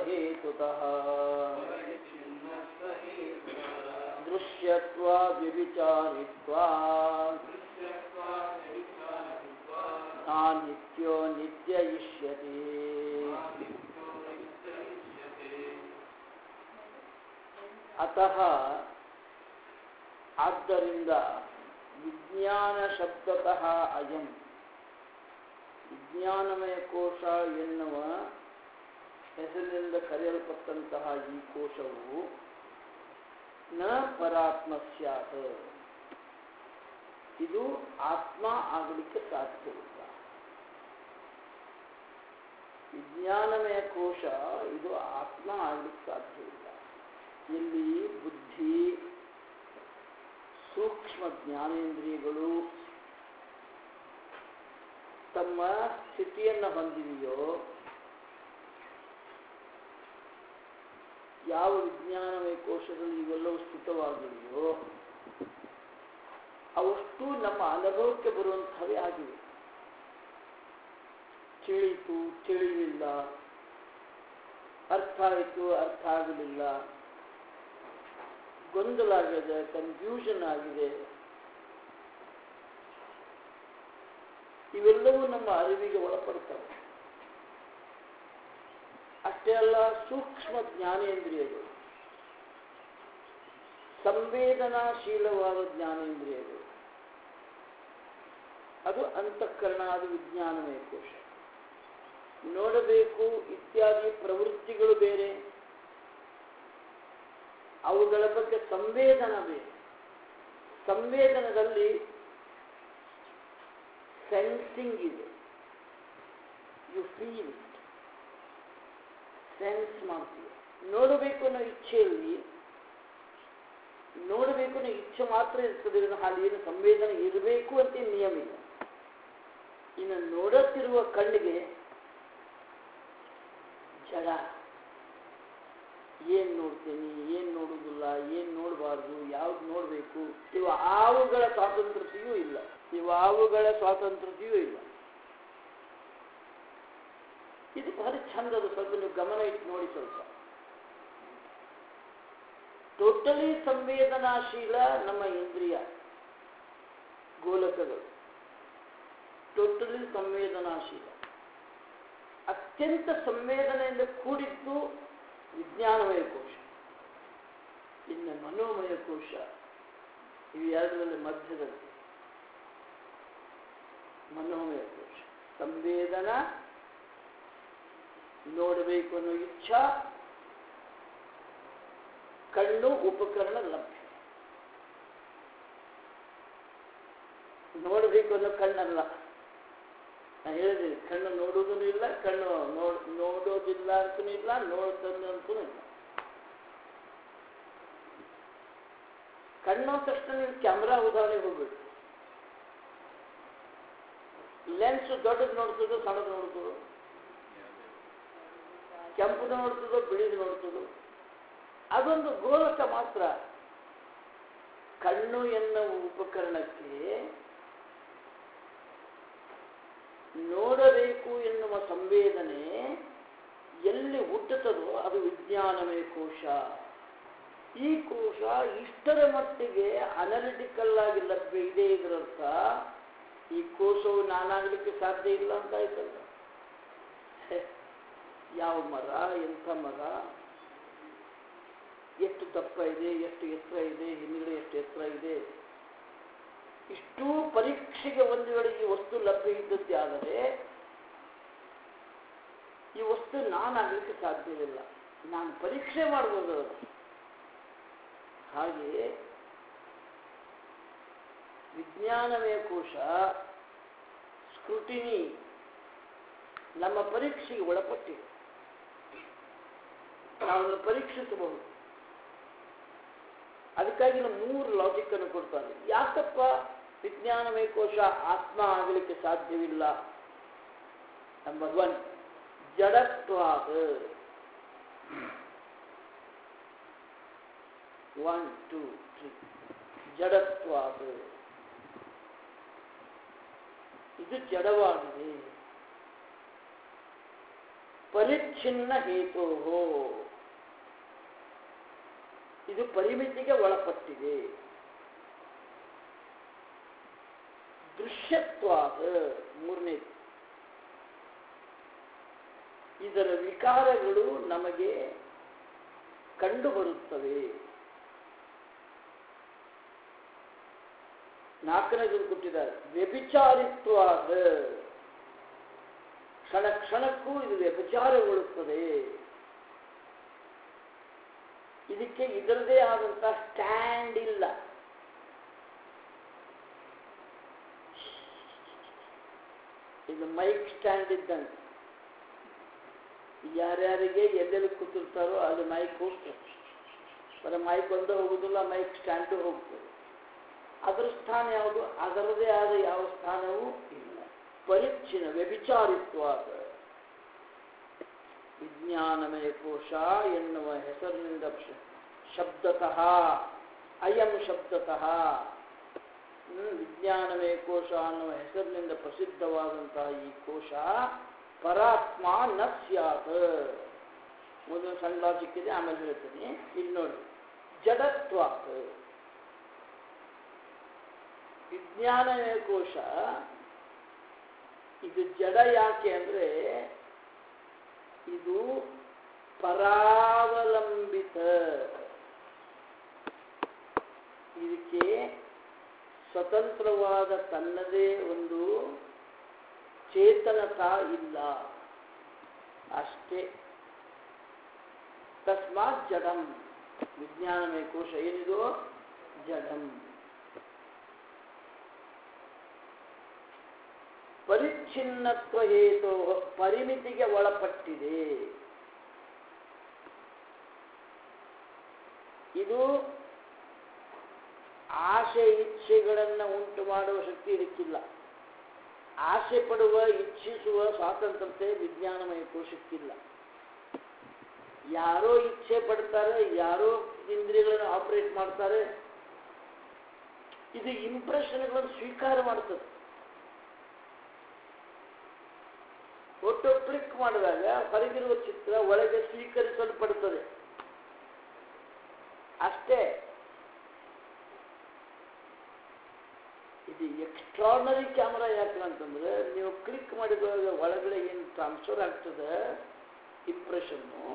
ಹೇತುತಃ ದೃಶ್ಯತ್ವ ವ್ಯಭಿಚಾರಿತ್ವಾ ನಾನಿತ್ಯೋ ನಿತ್ಯ ಇಷ್ಯತೆ ಅತಃ ಆದ್ದರಿಂದ ವಿಜ್ಞಾನ ಶಬ್ದತಃ ಅಯಂ ವಿಜ್ಞಾನಮಯ ಕೋಶ ಎನ್ನುವ ಹೆಸರಿನಿಂದ ಕರೆಯಲ್ಪಟ್ಟಂತಹ ಈ ಕೋಶವು ನ ಪರಾತ್ಮ ಸ್ಯಾತ್ ಇದು ಆತ್ಮ ಆಗಲಿಕ್ಕೆ ಸಾಧ್ಯವಿಲ್ಲ ವಿಜ್ಞಾನಮಯ ಕೋಶ ಇದು ಆತ್ಮ ಆಗಲಿಕ್ಕೆ ಸಾಧ್ಯವಿಲ್ಲ ಇಲ್ಲಿ ಬುದ್ಧಿ ಸೂಕ್ಷ್ಮ ಜ್ಞಾನೇಂದ್ರಿಯಗಳು ತಮ್ಮ ಸ್ಥಿತಿಯನ್ನು ಹೊಂದಿದೆಯೋ ಯಾವ ವಿಜ್ಞಾನಮಯ ಕೋಶದಲ್ಲಿ ಇವೆಲ್ಲವೂ ಸ್ಥಿತವಾಗಿದೆಯೋ ಅವಷ್ಟು ನಮ್ಮ ಅನುಭವಕ್ಕೆ ಬರುವಂಥವೇ ಆಗಿವೆ ತಿಳಿತು ತಿಳಿಲಿಲ್ಲ ಅರ್ಥ ಆಯಿತು ಅರ್ಥ ಆಗಲಿಲ್ಲ ಗೊಂದಲ ಆಗಿದೆ ಕನ್ಫ್ಯೂಷನ್ ಆಗಿದೆ ಇವೆಲ್ಲವೂ ನಮ್ಮ ಅರಿವಿಗೆ ಒಳಪಡ್ತವೆ ಅಷ್ಟೇ ಅಲ್ಲ ಸೂಕ್ಷ್ಮ ಜ್ಞಾನೇಂದ್ರಿಯಗಳು ಸಂವೇದನಾಶೀಲವಾದ ಜ್ಞಾನೇಂದ್ರಿಯಗಳು ಅದು ಅಂತಃಕರಣ ಅದು ವಿಜ್ಞಾನಮಯ ಕೋಶ ನೋಡಬೇಕು ಇತ್ಯಾದಿ ಪ್ರವೃತ್ತಿಗಳು ಬೇರೆ ಅವುಗಳ ಬಗ್ಗೆ ಸಂವೇದನ ಬೇರೆ ಸಂವೇದನದಲ್ಲಿ ಸೆನ್ಸಿಂಗ್ ಇದೆ ಯು ಫೀಲ್ ಸೆನ್ಸ್ ಮಾಡ್ತೀವಿ ನೋಡಬೇಕು ಅನ್ನೋ ಇಚ್ಛೆಯಲ್ಲಿ ನೋಡಬೇಕು ಅನ್ನೋ ಇಚ್ಛೆ ಮಾತ್ರ ಇರ್ತದೆ ಇದನ್ನು ಹಾಗೆ ಏನು ಸಂವೇದನೆ ಇರಬೇಕು ಅಂತ ಏನ್ ನಿಯಮ ಇಲ್ಲ ಇನ್ನು ನೋಡುತ್ತಿರುವ ಕಣ್ಣಿಗೆ ಜಡ ಏನ್ ನೋಡ್ತೀನಿ ಏನ್ ನೋಡುವುದಿಲ್ಲ ಏನ್ ನೋಡಬಾರ್ದು ಯಾವ್ದು ನೋಡಬೇಕು ಇವು ಆವುಗಳ ಸ್ವಾತಂತ್ರ್ಯತೆಯೂ ಇಲ್ಲ ಇವು ಆವುಗಳ ಸ್ವಾತಂತ್ರ್ಯತೆಯೂ ಇಲ್ಲ ಇದು ಭಾರಿ ಚಂದ ಅದು ಸ್ವಲ್ಪ ನೀವು ಗಮನ ಇಟ್ಟು ನೋಡಿ ಸ್ವಲ್ಪ ಟೋಟಲಿ ಸಂವೇದನಾಶೀಲ ನಮ್ಮ ಇಂದ್ರಿಯ ಗೋಲಕಗಳು ಟೋಟಲಿ ಸಂವೇದನಾಶೀಲ ಅತ್ಯಂತ ಸಂವೇದನೆಯಿಂದ ಕೂಡಿದ್ದು ವಿಜ್ಞಾನಮಯ ಕೋಶ ಇನ್ನು ಮನೋಮಯ ಕೋಶ ಇವು ಎರಡರಲ್ಲಿ ಮಧ್ಯದಲ್ಲಿ ಮನೋಮಯ ಕೋಶ ಸಂವೇದನ ನೋಡಬೇಕು ಅನ್ನೋ ಇಚ್ಛಾ ಕಣ್ಣು ಉಪಕರಣ ಲಭ್ಯ ನೋಡಬೇಕು ಅನ್ನೋ ಕಣ್ಣಲ್ಲ ನಾನು ಹೇಳಿದ್ದೀನಿ ಕಣ್ಣು ನೋಡುವುದೂ ಇಲ್ಲ ಕಣ್ಣು ನೋಡ್ ನೋಡೋದಿಲ್ಲ ಅಂತೂ ಇಲ್ಲ ನೋಡ್ತಂದು ಅಂತೂ ಇಲ್ಲ ಕಣ್ಣು ಅಂದ ತಕ್ಷಣ ನೀವು ಕ್ಯಾಮ್ರಾ ಉದಾಹರಣೆಗೆ ಹೋಗ್ಬೇಕು ಲೆನ್ಸ್ ದೊಡ್ಡದು ನೋಡ್ತದೋ ಸಣ್ಣದು ನೋಡ್ತದೋ ಕೆಂಪು ನೋಡ್ತದೋ ಬಿಳಿದು ನೋಡ್ತದೋ ಅದೊಂದು ಗೋಲಕ ಮಾತ್ರ ಕಣ್ಣು ಎನ್ನುವ ಉಪಕರಣಕ್ಕೆ ನೋಡಬೇಕು ಎನ್ನುವ ಸಂವೇದನೆ ಎಲ್ಲಿ ಹುಟ್ಟುತ್ತದೋ ಅದು ವಿಜ್ಞಾನಮಯ ಕೋಶ ಈ ಕೋಶ ಇಷ್ಟರ ಮಟ್ಟಿಗೆ ಅನಲಿಟಿಕಲ್ ಆಗಿ ಲಭ್ಯ ಇದೆ ಇದರರ್ಥ ಈ ಕೋಶವು ನಾನಾಗಲಿಕ್ಕೆ ಸಾಧ್ಯ ಇಲ್ಲ ಅಂತ ಆಯ್ತಲ್ಲ ಯಾವ ಮರ ಎಂಥ ಮರ ಎಷ್ಟು ದಪ್ಪ ಇದೆ ಎಷ್ಟು ಎತ್ತರ ಇದೆ ಹಿಂದ್ಗಡೆ ಎಷ್ಟು ಎತ್ತರ ಇದೆ ಇಷ್ಟೂ ಪರೀಕ್ಷೆಗೆ ಒಂದು ವೇಳೆ ಈ ವಸ್ತು ಲಭ್ಯ ಇದ್ದದ್ದೇ ಆದರೆ ಈ ವಸ್ತು ನಾನಾಗಲಿಕ್ಕೆ ಸಾಧ್ಯವಿಲ್ಲ ನಾನು ಪರೀಕ್ಷೆ ಮಾಡ್ಬೋದು ಅದನ್ನು. ಹಾಗೆ ವಿಜ್ಞಾನಮಯ ಕೋಶ ಸ್ಕ್ರೂಟಿನಿ ನಮ್ಮ ಪರೀಕ್ಷೆಗೆ ಒಳಪಟ್ಟಿದೆ ನಾವು ಅದನ್ನು ಪರೀಕ್ಷಿಸಬಹುದು ಅದಕ್ಕಾಗಿ ನಾವು ಮೂರು ಲಾಜಿಕ್ ಅನ್ನು ಕೊಡ್ತಾರೆ ಯಾಕಪ್ಪ ವಿಜ್ಞಾನಮಯ ಕೋಶ ಆತ್ಮ ಆಗಲಿಕ್ಕೆ ಸಾಧ್ಯವಿಲ್ಲ ನಂಬರ್ ಒನ್ ಜಡತ್ವಾದ ಒನ್ ಟೂ ತ್ರೀ ಜಡತ್ವಾದ ಇದು ಜಡವಾಗಿದೆ ಪರಿಚ್ಛಿನ್ನ ಹೇತು ಇದು ಪರಿಮಿತಿಗೆ ಒಳಪಟ್ಟಿದೆ ದೃಶ್ಯತ್ವಾದ ಮೂರನೇದು ಇದರ ವಿಕಾರಗಳು ನಮಗೆ ಕಂಡು ಬರುತ್ತವೆ ನಾಲ್ಕನೇದು ಕೊಟ್ಟಿದ್ದಾರೆ ವ್ಯಭಿಚಾರಿತ್ವಾದ ಕ್ಷಣ ಕ್ಷಣಕ್ಕೂ ಇದು ವ್ಯಭಿಚಾರಗೊಳ್ಳುತ್ತದೆ ಇದಕ್ಕೆ ಇದರದೇ ಆದಂತಹ ಸ್ಟ್ಯಾಂಡ್ ಇಲ್ಲ ಇದು ಮೈಕ್ ಸ್ಟ್ಯಾಂಡ್ ಇದ್ದಂಗೆ ಯಾರ್ಯಾರಿಗೆ ಎಲ್ಲೆಲ್ಲಿ ಕೂತಿರ್ತಾರೋ ಅದು ಮೈಕ್ ಹೋಗ್ತದೆ ಬರೀ ಮೈಕ್ ಒಂದೇ ಹೋಗುದಿಲ್ಲ ಮೈಕ್ ಸ್ಟ್ಯಾಂಡು ಹೋಗ್ತದೆ ಅದರ ಸ್ಥಾನ ಯಾವುದು ಅದರದೇ ಆದ ಯಾವ ಸ್ಥಾನವೂ ಇಲ್ಲ ಪರಿಚ್ಛಿನ್ನ ವ್ಯಭಿಚಾರಿತ್ವಾದ ವಿಜ್ಞಾನಮಯ ಕೋಶ ಎನ್ನುವ ಹೆಸರಿನಿಂದ ಶ- ಶಬ್ದತಃ ಅಯಂ ಶಬ್ದತಃ ಹ್ಮ್, ವಿಜ್ಞಾನಮಯ ಕೋಶ ಅನ್ನುವ ಹೆಸರಿನಿಂದ ಪ್ರಸಿದ್ಧವಾದಂತಹ ಈ ಕೋಶ ಪರಾತ್ಮ ನ ಸ್ಯಾತ್ ಮೊದಲು ಸಣ್ಣ ಲಾಜಿಕ್ ಇದೆ ಆಮೇಲೆ ಹೇಳ್ತೀನಿ ಇಲ್ಲಿ ನೋಡಿ ಜಡತ್ವಾತ್ ವಿಜ್ಞಾನಮಯ ಕೋಶ ಇದು ಜಡ ಯಾಕೆ ಅಂದ್ರೆ ಇದು ಪರಾವಲಂಬಿತ ಇದಕ್ಕೆ ಸ್ವತಂತ್ರವಾದ ತನ್ನದೇ ಒಂದು ಚೇತನತಾ ಇಲ್ಲ ಅಷ್ಟೇ ತಸ್ಮಾತ್ ಜಡಂ ವಿಜ್ಞಾನಮಯ ಕೋಶ ಏನಿದು ಜಡಂ ಪರಿಚ್ಛಿನ್ನತ್ವ ಹೇತು ಪರಿಮಿತಿಗೆ ಒಳಪಟ್ಟಿದೆ ಇದು ಆಸೆ ಇಚ್ಛೆಗಳನ್ನು ಉಂಟು ಮಾಡುವ ಶಕ್ತಿ ಇದಕ್ಕಿಲ್ಲ ಆಸೆ ಪಡುವ ಇಚ್ಛಿಸುವ ಸ್ವಾತಂತ್ರ್ಯತೆ ವಿಜ್ಞಾನಮಯ ಕೋಶಕ್ಕಿಲ್ಲ ಯಾರೋ ಇಚ್ಛೆ ಪಡ್ತಾರೆ ಯಾರೋ ಇಂದ್ರಿಯಗಳನ್ನು ಆಪರೇಟ್ ಮಾಡ್ತಾರೆ ಇದು ಇಂಪ್ರೆಷನ್ಗಳನ್ನು ಸ್ವೀಕಾರ ಮಾಡ್ತದೆ ಫೋಟೋ ಕ್ಲಿಕ್ ಮಾಡಿದಾಗ ಹೊರಗಿರುವ ಚಿತ್ರ ಒಳಗೆ ಸ್ವೀಕರಿಸಲ್ಪಡುತ್ತದೆ ಅಷ್ಟೇ ಇದು ಎಕ್ಸ್ಟ್ರಾರ್ನರಿ ಕ್ಯಾಮ್ರಾ ಯಾಕೆ ಅಂತಂದ್ರೆ ನೀವು ಕ್ಲಿಕ್ ಮಾಡಿದಾಗ ಒಳಗಡೆ ಏನು ಟ್ರಾನ್ಸ್ಫರ್ ಆಗ್ತದೆ ಇಂಪ್ರೆಷನ್ನು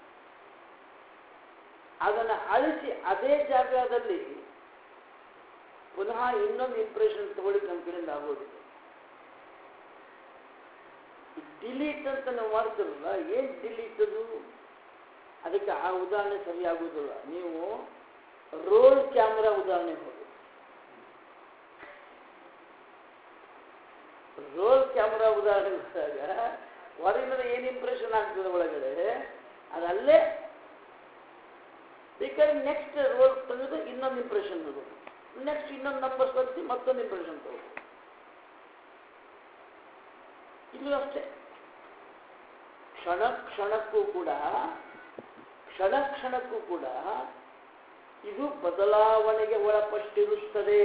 ಅದನ್ನು ಅಳಿಸಿ ಅದೇ ಜಾಗದಲ್ಲಿ ಪುನಃ ಇನ್ನೊಂದು ಇಂಪ್ರೆಷನ್ ತಗೊಳ್ಳಿಕ್ಕೆ ನಮ್ಮ ಕಡೆಯಿಂದ ಆಗೋದಿಲ್ಲ ಡಿಲೀಟ್ ಅಂತ ನಾವು ಮಾಡ್ತಿರಲ್ಲ ಏನು ಡಿಲೀಟ್ ಅದು ಅದಕ್ಕೆ ಆ ಉದಾಹರಣೆ ಸರಿಯಾಗುವುದಿಲ್ಲ ನೀವು ರೋಲ್ ಕ್ಯಾಮ್ರಾ ಉದಾಹರಣೆ ಹೋಗಿ ರೋಲ್ ಕ್ಯಾಮ್ರಾ ಉದಾಹರಣೆ ಬಂದಾಗ ಹೊರಗಿನ ಏನು ಇಂಪ್ರೆಷನ್ ಆಗ್ತದೆ ಒಳಗಡೆ ಅದಲ್ಲೇ ಬೇಕಾದ್ರೆ ನೆಕ್ಸ್ಟ್ ರೋಲ್ ತೆಗೆದು ಇನ್ನೊಂದು ಇಂಪ್ರೆಷನ್ ತಗೋದು ನೆಕ್ಸ್ಟ್ ಇನ್ನೊಂದು ನಂಬರ್ ಬರ್ತಿ ಮತ್ತೊಂದು ಇಂಪ್ರೆಷನ್ ತಗೋದು ಇಲ್ಲೂ ಅಷ್ಟೇ ಕ್ಷಣ ಕ್ಷಣಕ್ಕೂ ಕೂಡ ಕ್ಷಣ ಕ್ಷಣಕ್ಕೂ ಕೂಡ ಇದು ಬದಲಾವಣೆಗೆ ಒಳಪಟ್ಟಿರುತ್ತದೆ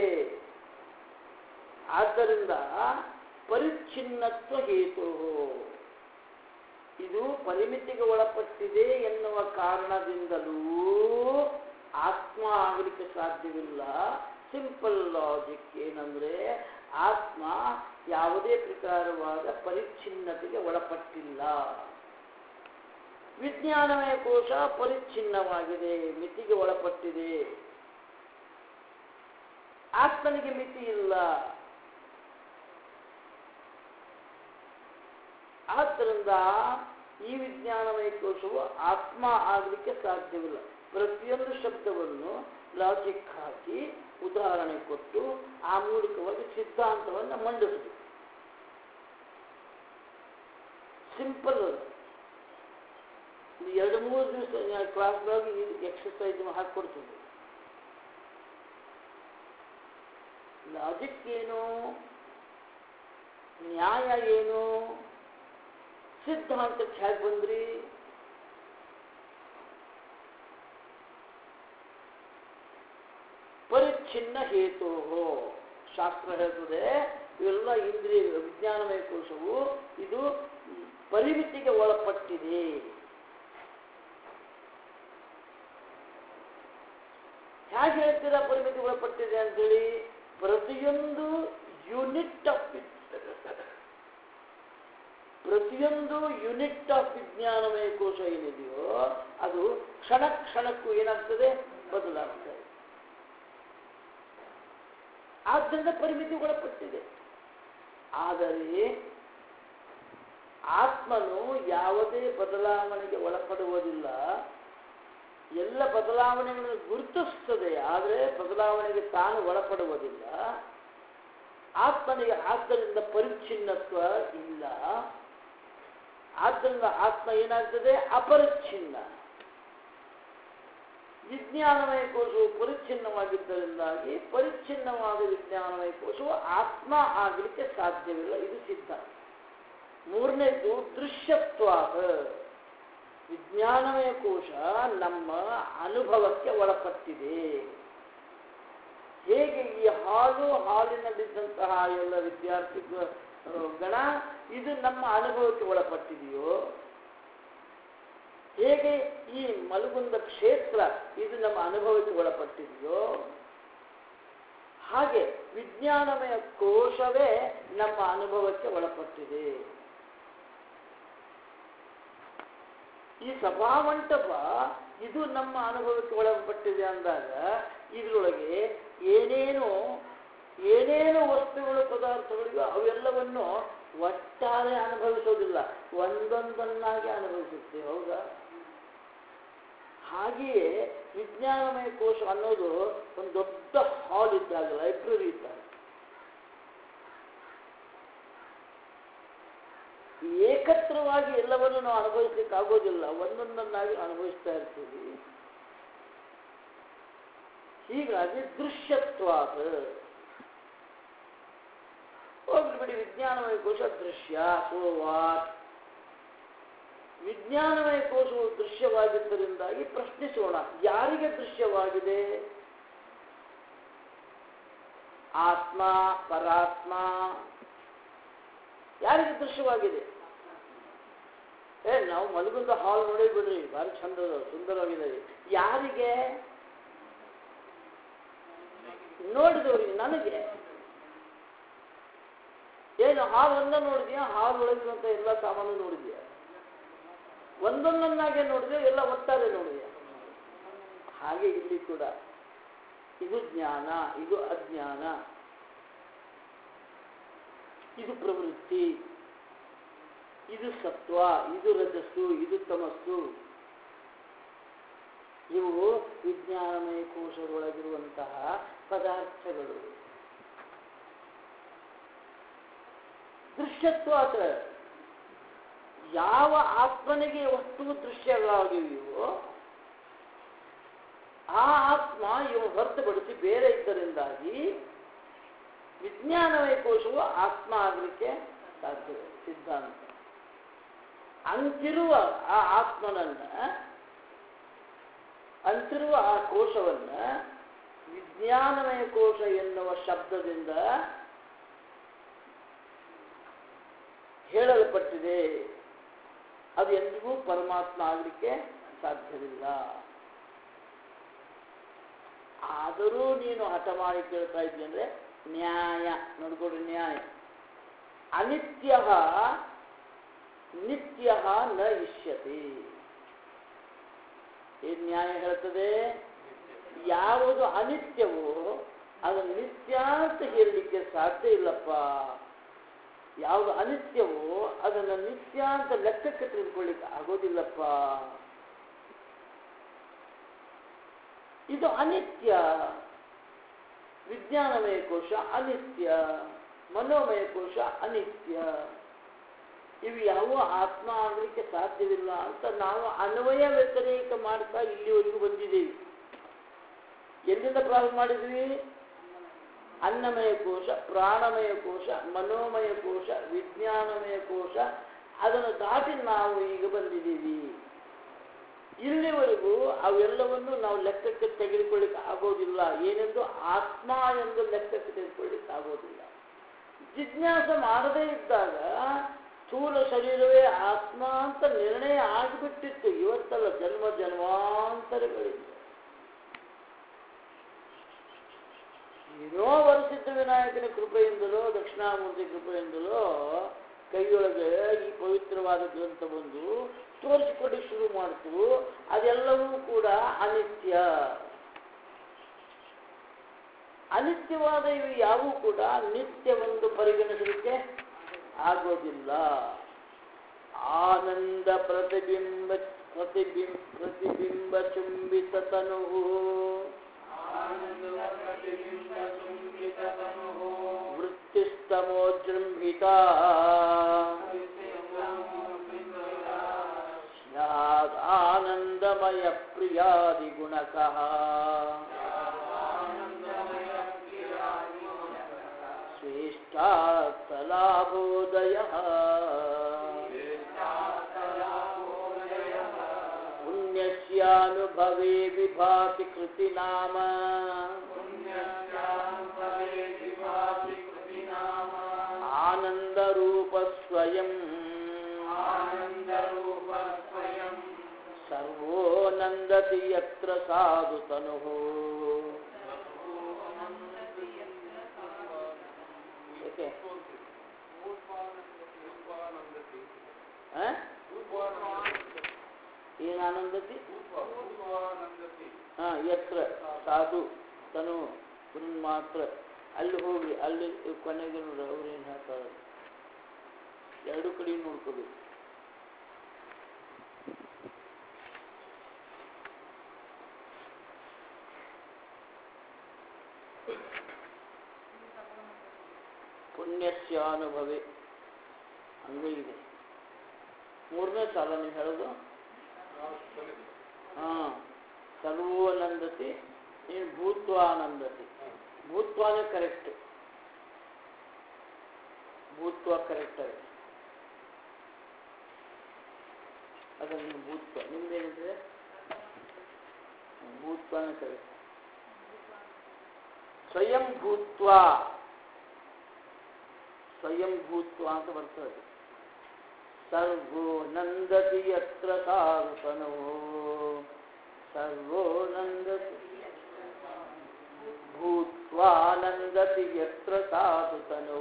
ಆದ್ದರಿಂದ ಪರಿಚ್ಛಿನ್ನತ್ವ ಹೇತು ಇದು ಪರಿಮಿತಿಗೆ ಒಳಪಟ್ಟಿದೆ ಎನ್ನುವ ಕಾರಣದಿಂದಲೂ ಆತ್ಮ ಆಗಲಿಕ್ಕೆ ಸಾಧ್ಯವಿಲ್ಲ ಸಿಂಪಲ್ ಲಾಜಿಕ್ ಏನಂದ್ರೆ ಆತ್ಮ ಯಾವುದೇ ಪ್ರಕಾರವಾದ ಪರಿಚ್ಛಿನ್ನತೆಗೆ ಒಳಪಟ್ಟಿಲ್ಲ ವಿಜ್ಞಾನಮಯ ಕೋಶ ಪರಿಚ್ಛಿನ್ನವಾಗಿದೆ ಮಿತಿಗೆ ಒಳಪಟ್ಟಿದೆ ಆತ್ಮನಿಗೆ ಮಿತಿ ಇಲ್ಲ ಆದ್ದರಿಂದ ಈ ವಿಜ್ಞಾನಮಯ ಕೋಶವು ಆತ್ಮ ಆಗಲಿಕ್ಕೆ ಸಾಧ್ಯವಿಲ್ಲ ಪ್ರತಿಯೊಂದು ಶಬ್ದವನ್ನು ಲಾಜಿಕ್ ಹಾಕಿ ಉದಾಹರಣೆ ಕೊಟ್ಟು ಆ ಮೂಲಕವಾಗಿ ಸಿದ್ಧಾಂತವನ್ನು ಮಂಡಿಸಬೇಕು ಸಿಂಪಲ್ ಅದು ಇದು ಎರಡು ಮೂರು ದಿವಸ ಕ್ಲಾಸ್ಗಾಗಿ ಎಕ್ಸಸೈಸ್ ಹಾಕ್ಕೊಡ್ತೀವಿ ಲಾಜಿಕ್ ಏನು ನ್ಯಾಯ ಏನು ಸಿದ್ಧಾಂತಕ್ಕೆ ಹೇಗೆ ಬಂದ್ರಿ ಪರಿಚ್ಛಿನ್ನ ಹೇತು ಶಾಸ್ತ್ರ ಹೇಳ್ತದೆ ಇವೆಲ್ಲ ಇಂದ್ರಿಯ ವಿಜ್ಞಾನಮಯ ಕೋಶವು ಇದು ಪರಿಮಿತಿಗೆ ಒಳಪಟ್ಟಿದೆ ಹೇಗೆ ಹೇಳ್ತೀರಾ ಪರಿಮಿತಿ ಒಳಪಟ್ಟಿದೆ ಅಂತೇಳಿ ಪ್ರತಿಯೊಂದು ಯೂನಿಟ್ ಆಫ್ ಪ್ರತಿಯೊಂದು ಯೂನಿಟ್ ಆಫ್ ವಿಜ್ಞಾನಮಯ ಕೋಶ ಏನಿದೆಯೋ ಅದು ಕ್ಷಣ ಕ್ಷಣಕ್ಕೂ ಏನಾಗ್ತದೆ ಬದಲಾಗ್ತದೆ ಆದ್ದರಿಂದ ಪರಿಮಿತಿ ಒಳಪಟ್ಟಿದೆ ಆದರೆ ಆತ್ಮನು ಯಾವುದೇ ಬದಲಾವಣೆಗೆ ಒಳಪಡುವುದಿಲ್ಲ ಎಲ್ಲ ಬದಲಾವಣೆಗಳನ್ನು ಗುರುತಿಸ್ತದೆ ಆದರೆ ಬದಲಾವಣೆಗೆ ತಾನು ಒಳಪಡುವುದಿಲ್ಲ ಆತ್ಮನಿಗೆ ಆದ್ದರಿಂದ ಪರಿಚ್ಛಿನ್ನತ್ವ ಇಲ್ಲ ಆದ್ದರಿಂದ ಆತ್ಮ ಏನಾಗ್ತದೆ ಅಪರಿಚ್ಛಿನ್ನ ವಿಜ್ಞಾನಮಯ ಕೋಶವು ಪರಿಚ್ಛಿನ್ನವಾಗಿದ್ದರಿಂದಾಗಿ ಪರಿಚ್ಛಿನ್ನವಾದ ವಿಜ್ಞಾನಮಯ ಕೋಶವು ಆತ್ಮ ಆಗಲಿಕ್ಕೆ ಸಾಧ್ಯವಿಲ್ಲ ಇದು ಸಿದ್ಧ ಮೂರನೇದು ದೃಶ್ಯತ್ವಾದ ವಿಜ್ಞಾನಮಯ ಕೋಶ ನಮ್ಮ ಅನುಭವಕ್ಕೆ ಒಳಪಟ್ಟಿದೆ ಹೇಗೆ ಈ ಹಾಲು ಹಾಲಿನಲ್ಲಿದ್ದಂತಹ ಎಲ್ಲ ವಿದ್ಯಾರ್ಥಿ ಗ- ಗಣ ಇದು ನಮ್ಮ ಅನುಭವಕ್ಕೆ ಒಳಪಟ್ಟಿದೆಯೋ ಹೇಗೆ ಈ ಮಲಗುಂದ ಕ್ಷೇತ್ರ ಇದು ನಮ್ಮ ಅನುಭವಕ್ಕೆ ಒಳಪಟ್ಟಿದೆಯೋ ಹಾಗೆ ವಿಜ್ಞಾನಮಯ ಕೋಶವೇ ನಮ್ಮ ಅನುಭವಕ್ಕೆ ಒಳಪಟ್ಟಿದೆ ಈ ಸಭಾಮಂಟಪ ಇದು ನಮ್ಮ ಅನುಭವಕ್ಕೆ ಒಳಪಟ್ಟಿದೆ ಅಂದಾಗ ಇದರೊಳಗೆ ಏನೇನು ಏನೇನು ವಸ್ತುಗಳು ಪದಾರ್ಥಗಳಿಗೂ ಅವೆಲ್ಲವನ್ನು ಒಟ್ಟಾರೆ ಅನುಭವಿಸೋದಿಲ್ಲ ಒಂದೊಂದನ್ನಾಗಿ ಅನುಭವಿಸುತ್ತೆ ಹೌದಾ ಹಾಗೆಯೇ ವಿಜ್ಞಾನಮಯ ಕೋಶ ಅನ್ನೋದು ಒಂದು ದೊಡ್ಡ ಹಾಲ್ ಇದ್ದಾಗ ಲೈಬ್ರರಿ ಇದ್ದಾಗ ಏಕತ್ರವಾಗಿ ಎಲ್ಲವನ್ನು ನಾವು ಅನುಭವಿಸ್ಲಿಕ್ಕೆ ಆಗೋದಿಲ್ಲ ಒಂದೊಂದನ್ನಾಗಿ ಅನುಭವಿಸ್ತಾ ಇರ್ತೀವಿ ಹೀಗಾಗಿ ದೃಶ್ಯತ್ವಾದ ಹೋಗ್ಲಿ ಬಿಡಿ ವಿಜ್ಞಾನಮಯ ಕೋಶ ದೃಶ್ಯ ಸೋ ವಾಟ್ ವಿಜ್ಞಾನಮಯ ಕೋಶವು ದೃಶ್ಯವಾಗಿದ್ದರಿಂದಾಗಿ ಪ್ರಶ್ನಿಸೋಣ ಯಾರಿಗೆ ದೃಶ್ಯವಾಗಿದೆ ಆತ್ಮ ಪರಾತ್ಮ ಯಾರಿಗೆ ದೃಶ್ಯವಾಗಿದೆ ಏ ನಾವು ಮಲಗುಂದ ಹಾಲ್ ನೋಡಿ ಬಿಡ್ರಿ ಭಾರಿ ಚಂದ ಅದ, ಸುಂದರವಾಗಿದೆ ಯಾರಿಗೆ ನೋಡಿದವರಿಗೆ ನನಗೆ ಏನು ಹಾಲ್ ಒಂದ ನೋಡಿದ್ಯಾ ಹಾಲ್ ಒಳಗಿರುವಂತ ಎಲ್ಲ ಸಾಮಾನು ನೋಡಿದ್ಯಾ ಒಂದೊಂದನ್ನಾಗೆ ನೋಡಿದ್ಯಾ ಎಲ್ಲ ಒಟ್ಟಾರೆ ನೋಡಿದ್ಯಾ ಹಾಗೆ ಇಲ್ಲಿ ಕೂಡ ಇದು ಜ್ಞಾನ ಇದು ಅಜ್ಞಾನ ಇದು ಪ್ರವೃತ್ತಿ ಇದು ಸತ್ವ ಇದು ರಜಸ್ಸು ಇದು ತಮಸ್ಸು ಇವು ವಿಜ್ಞಾನಮಯ ಕೋಶದೊಳಗಿರುವಂತಹ ಪದಾರ್ಥಗಳು ದೃಶ್ಯತ್ವಾತ ಯಾವ ಆತ್ಮನಿಗೆ ವಸ್ತು ದೃಶ್ಯಗಳಾಗಿವೆಯೋ ಆ ಆತ್ಮ ಇವು ಹೊರತುಪಡಿಸಿ ಬೇರೆ ಇದ್ದರಿಂದಾಗಿ ವಿಜ್ಞಾನಮಯ ಕೋಶವು ಆತ್ಮ ಆಗಲಿಕ್ಕೆ ಸಾಧ್ಯವಿಲ್ಲ ಸಿದ್ಧಾಂತ ಅಂತಿರುವ ಆ ಆತ್ಮನನ್ನ ಅಂತಿರುವ ಆ ಕೋಶವನ್ನ ವಿಜ್ಞಾನಮಯ ಕೋಶ ಎನ್ನುವ ಶಬ್ದದಿಂದ ಹೇಳಲ್ಪಟ್ಟಿದೆ ಅದು ಎಂದಿಗೂ ಪರಮಾತ್ಮ ಆಗಲಿಕ್ಕೆ ಸಾಧ್ಯವಿಲ್ಲ ಆದರೂ ನೀನು ಹಠ ಮಾಡಿ ಕೇಳ್ತಾ ಇದ್ದಿ ಅಂದ್ರೆ ನ್ಯಾಯ ನೋಡ್ಕೊಡ್ರಿ ನ್ಯಾಯ ಅನಿತ್ಯ ನಿತ್ಯ ನ ಇಷ್ಯತೆ ಏನ್ ನ್ಯಾಯ ಹೇಳ್ತದೆ ಯಾವುದು ಅನಿತ್ಯವೋ ಅದು ನಿತ್ಯ ಅಂತ ಹೇಳಲಿಕ್ಕೆ ಸಾಧ್ಯ ಇಲ್ಲಪ್ಪ ಯಾವುದು ಅನಿತ್ಯವೋ ಅದನ್ನು ನಿತ್ಯ ಅಂತ ಲೆಕ್ಕಕ್ಕೆ ತೆಗೆದುಕೊಳ್ಳಿಕ್ಕೆ ಆಗೋದಿಲ್ಲಪ್ಪ ಇದು ಅನಿತ್ಯ ವಿಜ್ಞಾನಮಯ ಕೋಶ ಅನಿತ್ಯ ಮನೋಮಯ ಕೋಶ ಅನಿತ್ಯ ಇವು ಯಾವ ಆತ್ಮ ಆಗಲಿಕ್ಕೆ ಸಾಧ್ಯವಿಲ್ಲ ಅಂತ ನಾವು ಅನ್ವಯ ವ್ಯತಿರೇಕ ಮಾಡ್ತಾ ಇಲ್ಲಿವರೆಗೂ ಬಂದಿದ್ದೇವೆ ಎಲ್ಲಿಂದ ಪ್ರಾರಂಭ ಮಾಡಿದ್ವಿ ಅನ್ನಮಯ ಕೋಶ ಪ್ರಾಣಮಯ ಕೋಶ ಮನೋಮಯ ಕೋಶ ವಿಜ್ಞಾನಮಯ ಕೋಶ ಅದನ್ನು ದಾಟಿ ನಾವು ಈಗ ಬಂದಿದ್ದೀವಿ ಇಲ್ಲಿವರೆಗೂ ಅವೆಲ್ಲವನ್ನು ನಾವು ಲೆಕ್ಕಕ್ಕೆ ತೆಗೆದುಕೊಳ್ಳಿಕ್ಕೆ ಆಗೋದಿಲ್ಲ ಏನೆಂದು ಆತ್ಮ ಎಂದು ಲೆಕ್ಕಕ್ಕೆ ತೆಗೆದುಕೊಳ್ಳಿಕ್ಕೆ ಆಗೋದಿಲ್ಲ ಜಿಜ್ಞಾಸ ಮಾಡದೇ ಇದ್ದಾಗ ಸ್ಥೂಲ ಶರೀರವೇ ಆತ್ಮ ಅಂತ ನಿರ್ಣಯ ಆಗಿಬಿಟ್ಟಿತ್ತು ಇವತ್ತಲ್ಲ ಜನ್ಮ ಜನ್ಮಾಂತರಗಳಿಂದ ಏನೋ ವರಸಿದ್ಧ ವಿನಾಯಕನ ಕೃಪೆಯಿಂದಲೋ ದಕ್ಷಿಣಾಮೂರ್ತಿ ಕೃಪೆಯಿಂದಲೋ ಕೈಯೊಳಗೆ ಈ ಪವಿತ್ರವಾದ ಗ್ರಂಥ ಬಂದು ತೋರಿಸಿಕೊಡಿ ಶುರು ಮಾಡ್ತು ಅದೆಲ್ಲವೂ ಕೂಡ ಅನಿತ್ಯ ಅನಿತ್ಯವಾದ ಇವು ಯಾವೂ ಕೂಡ ನಿತ್ಯವೆಂದು ಪರಿಗಣಿಸಲಿಕ್ಕೆ ಆಗೋದಿಲ್ಲ ಆನಂದ ಪ್ರತಿಬಿಂಬ ಪ್ರತಿಬಿಂಬ ಪ್ರತಿಬಿಂಬ ಚುಂಬಿತ ತನು ವೃತ್ತಿಸ್ತಮೋಜೃಂಭಿತ ಆನಂದಮಯ ಪ್ರಿಯಾದಿ ಗುಣಕಃ ಶ್ರೇಷ್ಠಾರ್ಥಲಾಭೋದಯ पुण्यस्यानुभवे विभाति कृतिनाम आनन्दरूपस्वयम् सर्वो नन्दति यत्र साधु तनुः ಏಕೆ ಆ? ಏನ್ ಆನಂದತಿ ಹಾ ಎತ್ರ ಸಾಧು ತನು ಪುನಃ ಮಾತ್ರ ಅಲ್ಲಿ ಹೋಗಿ ಅಲ್ಲಿ ಕೊನೆಗೆ ನೋಡ್ರಿ ಅವ್ರು ಏನು ಹೇಳ್ತಾರೆ ಎರಡು ಕಡೆ ನೋಡ್ಕೋಬೇಕು ಪುಣ್ಯಸ್ಯಾನುಭವೆ ಹಂಗೆ ಇದೆ ಮೂರನೇ ಸಾಲ ನೀವು ಹೇಳೋದು ಹಾ ಸರ್ವೋನಂದತಿ ನೀನು ಭೂತ್ವಾನಂದತಿ ಭೂತ್ವಾನೇ ಕರೆಕ್ಟ್ ಭೂತ್ವ ಕರೆಕ್ಟ್ ಆಗಿದೆ ಅದನ್ನು ಭೂತ್ವ ನಿಮ್ದೇನಿದ್ರೆ ಭೂತ್ವಾನೇ ಕರೆಕ್ಟ್ ಸ್ವಯಂ ಭೂತ್ವ ಸ್ವಯಂ ಭೂತ್ವ ಅಂತ ಬರ್ತದೆ ಸರ್ವೋ ನಂದತಿ ಯತ್ರ ಸಾರುತನೋ ಸರ್ವೋ ನಂದತಿ ಭೂತ್ವಾ ನಂದತಿ ಯತ್ರ ಸಾಧುತನು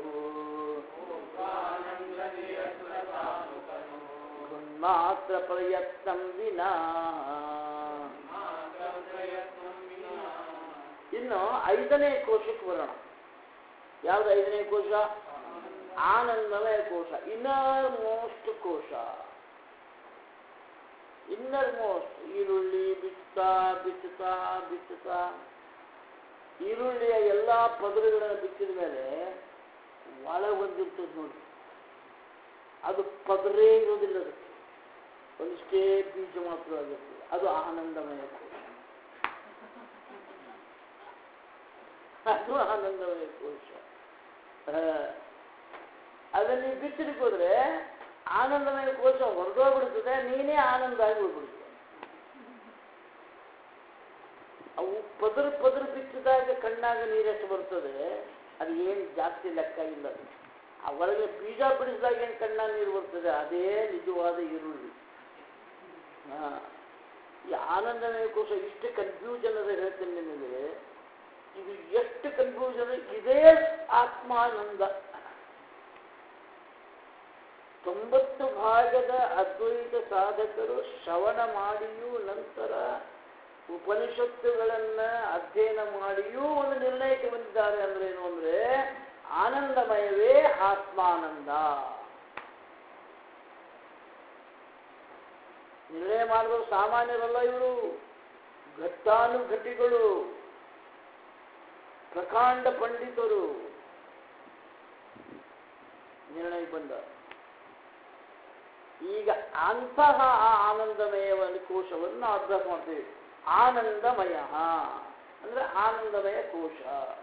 ಮಾತ್ರ ಪ್ರಯತ್ನಂ ವಿನಾ ಇನ್ನು ಐದನೇ ಕೋಶಕ್ಕೆ ಬರೋಣ ಯಾವ್ದು ಐದನೇ ಕೋಶ ಆನಂದಮಯ ಕೋಶ ಇನ್ನರ್ ಮೋಸ್ಟ್ ಕೋಶ ಇನ್ನರ್ ಮೋಸ್ಟ್ ಈರುಳ್ಳಿ ಬಿಚ್ಚುತ್ತಾ ಬಿಚ್ಚುತ್ತಾ ಬಿಚ್ಚುತ್ತಾ ಈರುಳ್ಳಿಯ ಎಲ್ಲ ಪದರಗಳನ್ನು ಬಿಚ್ಚಿದ ಮೇಲೆ ಒಳ ಬಂದಿರ್ತದೆ ನೋಡಿ ಅದು ಪದರೇ ಇರೋದಿಲ್ಲ ಅದಕ್ಕೆ ಒಂದಿಷ್ಟೇ ಬೀಜ ಮಾತ್ರ ಆಗಿರ್ತದೆ ಅದು ಆನಂದಮಯ ಕೋಶ ಅದು ಆನಂದಮಯ ಕೋಶ ಆ, ಅದನ್ನ ನೀವು ಬಿತ್ತಲಿಕ್ಕೆ ಹೋದ್ರೆ ಆನಂದಮಯ ಕೋಶ ಹೊರಟೋಗ್ಬಿಡ್ತದೆ ನೀನೇ ಆನಂದ ಆಗಿ ಹೋಗ್ಬಿಡ್ತದೆ ಅವು ಪದರ ಪದರ ಬಿತ್ತಿದಾಗ ಕಣ್ಣಾಗ ನೀರೆಷ್ಟು ಬರ್ತದೆ ಅದು ಏನು ಜಾಸ್ತಿ ಲೆಕ್ಕ ಇಲ್ಲ ಅದು ಆ ಹೊರಗೆ ಬೀಜ ಬಿಡಿಸಿದಾಗ ಏನು ಕಣ್ಣಾಗ ನೀರು ಬರ್ತದೆ ಅದೇ ನಿಜವಾದ ಈರುಳ್ಳಿ ಹಾ ಈ ಆನಂದಮಯ ಕೋಶ ಇಷ್ಟು ಕನ್ಫ್ಯೂಷನ್ ಅದ ಹೇಳ್ತೇನೆ ನಿಮಗೆ ಇದು ಎಷ್ಟು ಕನ್ಫ್ಯೂಷನ್ ಇದೇ ಆತ್ಮಾನಂದ ತೊಂಬತ್ತು ಭಾಗದ ಅದ್ವೈತ ಸಾಧಕರು ಶ್ರವಣ ಮಾಡಿಯೂ ನಂತರ ಉಪನಿಷತ್ತುಗಳನ್ನ ಅಧ್ಯಯನ ಮಾಡಿಯೂ ಒಂದು ನಿರ್ಣಯಕ್ಕೆ ಬಂದಿದ್ದಾರೆ ಅಂದ್ರೆ ಏನು ಅಂದ್ರೆ ಆನಂದಮಯವೇ ಆತ್ಮಾನಂದ ನಿರ್ಣಯ ಮಾಡಿದವರು ಸಾಮಾನ್ಯರಲ್ಲ ಇವರು ಘಟ್ಟಾನುಘಟಿಗಳು ಪ್ರಕಾಂಡ ಪಂಡಿತರು ನಿರ್ಣಯ ಬಂದ ಈಗ ಅಂತಹ ಆ ಆನಂದಮಯ ಒಂದು ಕೋಶವನ್ನು ಅಭ್ಯಾಸ ಮಾಡ್ತೀವಿ ಆನಂದಮಯ ಅಂದ್ರೆ ಆನಂದಮಯ ಕೋಶ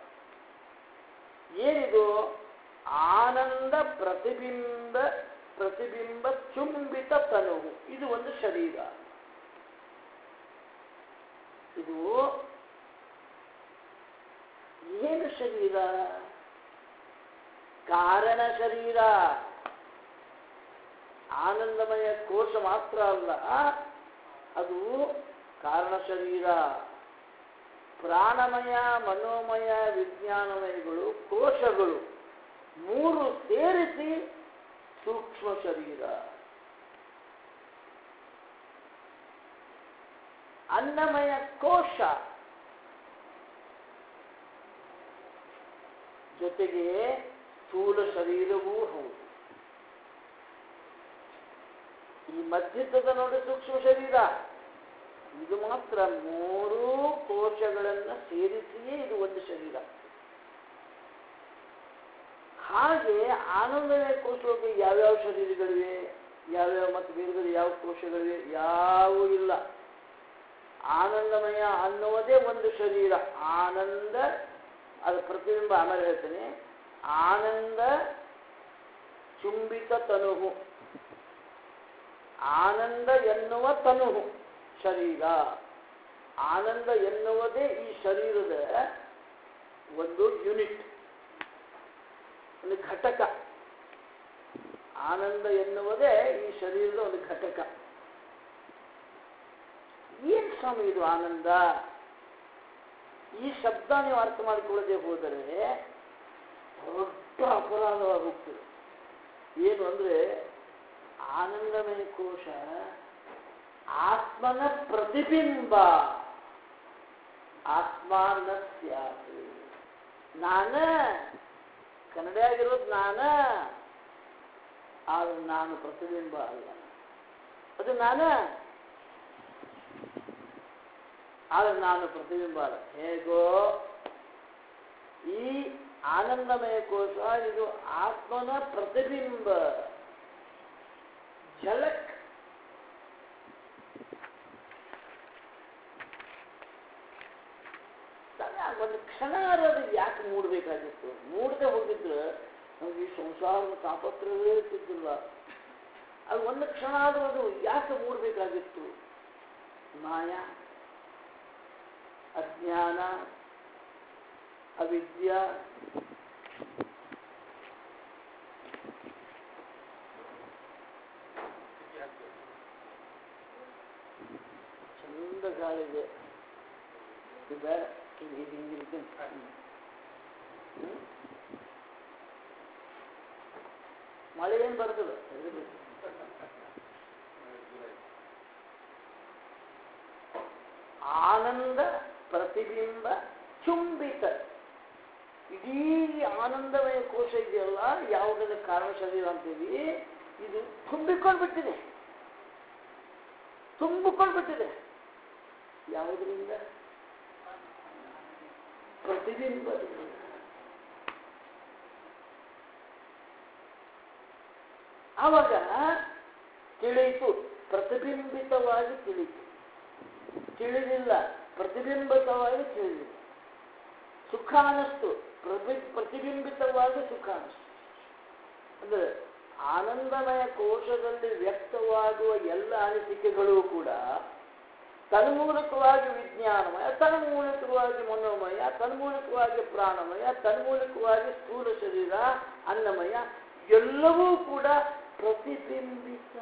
ಏನಿದು ಆನಂದ ಪ್ರತಿಬಿಂಬ ಪ್ರತಿಬಿಂಬ ಚುಂಬಿತ ತನು ಇದು ಒಂದು ಶರೀರ ಇದು ಏನು ಶರೀರ ಕಾರಣ ಶರೀರ ಆನಂದಮಯ ಕೋಶ ಮಾತ್ರ ಅಲ್ಲ ಅದು ಕಾರಣ ಶರೀರ ಪ್ರಾಣಮಯ ಮನೋಮಯ ವಿಜ್ಞಾನಮಯಗಳು ಕೋಶಗಳು ಮೂರು ಸೇರಿಸಿ ಸೂಕ್ಷ್ಮ ಶರೀರ ಅನ್ನಮಯ ಕೋಶ ಜೊತೆಗೆ ಸ್ಥೂಲ ಶರೀರವೂ ಹೌದು ಈ ಮಧ್ಯದ ನೋಡಿ ಸೂಕ್ಷ್ಮ ಶರೀರ ಇದು ಮಾತ್ರ ಮೂರೂ ಕೋಶಗಳನ್ನು ಸೇರಿಸಿಯೇ ಇದು ಒಂದು ಶರೀರ ಹಾಗೆ ಆನಂದಮಯ ಕೋಶಗಳಿಗೆ ಯಾವ್ಯಾವ ಶರೀರಗಳಿವೆ ಯಾವ್ಯಾವ ಮತ್ತು ಬೇರೆ ಬೇರೆ ಯಾವ ಕೋಶಗಳಿವೆ ಯಾವೂ ಇಲ್ಲ ಆನಂದಮಯ ಅನ್ನುವುದೇ ಒಂದು ಶರೀರ ಆನಂದ ಅದು ಪ್ರತಿಬಿಂಬ ಆಮೇಲೆ ಹೇಳ್ತೇನೆ ಆನಂದ ಚುಂಬಿತ ತನುಹು ಆನಂದ ಎನ್ನುವ ತನುಹು ಶರೀರ ಆನಂದ ಎನ್ನುವುದೇ ಈ ಶರೀರದ ಒಂದು ಯೂನಿಟ್ ಒಂದು ಘಟಕ ಆನಂದ ಎನ್ನುವುದೇ ಈ ಶರೀರದ ಒಂದು ಘಟಕ ಏನ್ ಸ್ವಾಮಿ ಇದು ಆನಂದ ಈ ಶಬ್ದ ನೀವು ಅರ್ಥ ಮಾಡಿಕೊಳ್ಳದೆ ಹೋದರೆ ದೊಡ್ಡ ಅಪರಾಧವಾಗಿ ಹೋಗ್ತದೆ ಏನು ಅಂದ್ರೆ ಆನಂದಮಯ ಕೋಶ ಆತ್ಮನ ಪ್ರತಿಬಿಂಬ ಆತ್ಮ ನ ಸ್ಯಾತ್ ನಾನ ಕನ್ನಡ ಆಗಿರೋದು ನಾನ ಆದ್ರೆ ನಾನು ಪ್ರತಿಬಿಂಬ ಅಲ್ಲ ಅದು ನಾನ ಆದ್ರೆ ನಾನು ಪ್ರತಿಬಿಂಬ ಅಲ್ಲ ಹೇಗೋ ಈ ಆನಂದಮಯ ಕೋಶ ಇದು ಆತ್ಮನ ಪ್ರತಿಬಿಂಬ ಝಲಕ್ ಒಂದು ಕ್ಷಣ ಅದು ಯಾಕೆ ಮೂಡಬೇಕಾಗಿತ್ತು ಮೂಡದೆ ಹೋಗಿದ್ರೆ ನಮ್ಗೆ ಈ ಸಂಸಾರದ ತಾಪತ್ರವೇ ಇರ್ತಿದ್ದಿಲ್ಲ ಅದು ಒಂದು ಕ್ಷಣ ಆದರೂ ಅದು ಯಾಕೆ ಮೂಡಬೇಕಾಗಿತ್ತು ಮಾಯ ಅಜ್ಞಾನ ಅವಿದ್ಯ ಚಂದ ಗಾಳಿಗೆ ಇದು ಬೇಡ ಇದು ಇದು ಹಿಂಗಿರುತ್ತೆ ಹ್ಮ್? ಮಳೆ ಏನು ಬರ್ತದೆ ಹೆದರ್ಬೇಕು. ಆನಂದ ಪ್ರತಿಬಿಂಬ ಚುಂಬಿತ ಇಡೀ ಆನಂದಮಯ ಕೋಶ ಇದೆಯಲ್ಲ ಯಾವುದರ ಕಾರಣ ಶರೀರ ಅಂತೀವಿ ಇದು ತುಂಬಿಕೊಂಡ್ಬಿಟ್ಟಿದೆ ತುಂಬಿಕೊಂಡ್ಬಿಟ್ಟಿದೆ ಯಾವುದರಿಂದ ಪ್ರತಿಬಿಂಬದಿಂದ ಆವಾಗ ತಿಳಿಯಿತು ಪ್ರತಿಬಿಂಬಿತವಾಗಿ ತಿಳಿಯಿತು ತಿಳಿದಿಲ್ಲ ಪ್ರತಿಬಿಂಬಿತವಾಗಿ ತಿಳಿದಿಲ್ಲ ಸುಖ ಅನ್ನಿಸ್ತು ಪ್ರತಿ ಪ್ರತಿಬಿಂಬಿತವಾಗಿ ಸುಖ ಅನ್ನಿಸ್ತು ಅಂದ್ರೆ ಆನಂದಮಯ ಕೋಶದಲ್ಲಿ ವ್ಯಕ್ತವಾಗುವ ಎಲ್ಲ ಅನಿಸಿಕೆಗಳು ಕೂಡ ತನ್ಮೂಲಕವಾಗಿ ವಿಜ್ಞಾನಮಯ ತನ್ಮೂಲಕವಾಗಿ ಮನೋಮಯ ತನ್ಮೂಲಕವಾಗಿ ಪ್ರಾಣಮಯ ತನ್ಮೂಲಕವಾಗಿ ಸ್ಥೂಲ ಶರೀರ ಅನ್ನಮಯ ಎಲ್ಲವೂ ಕೂಡ ಪ್ರತಿಬಿಂಬಿತ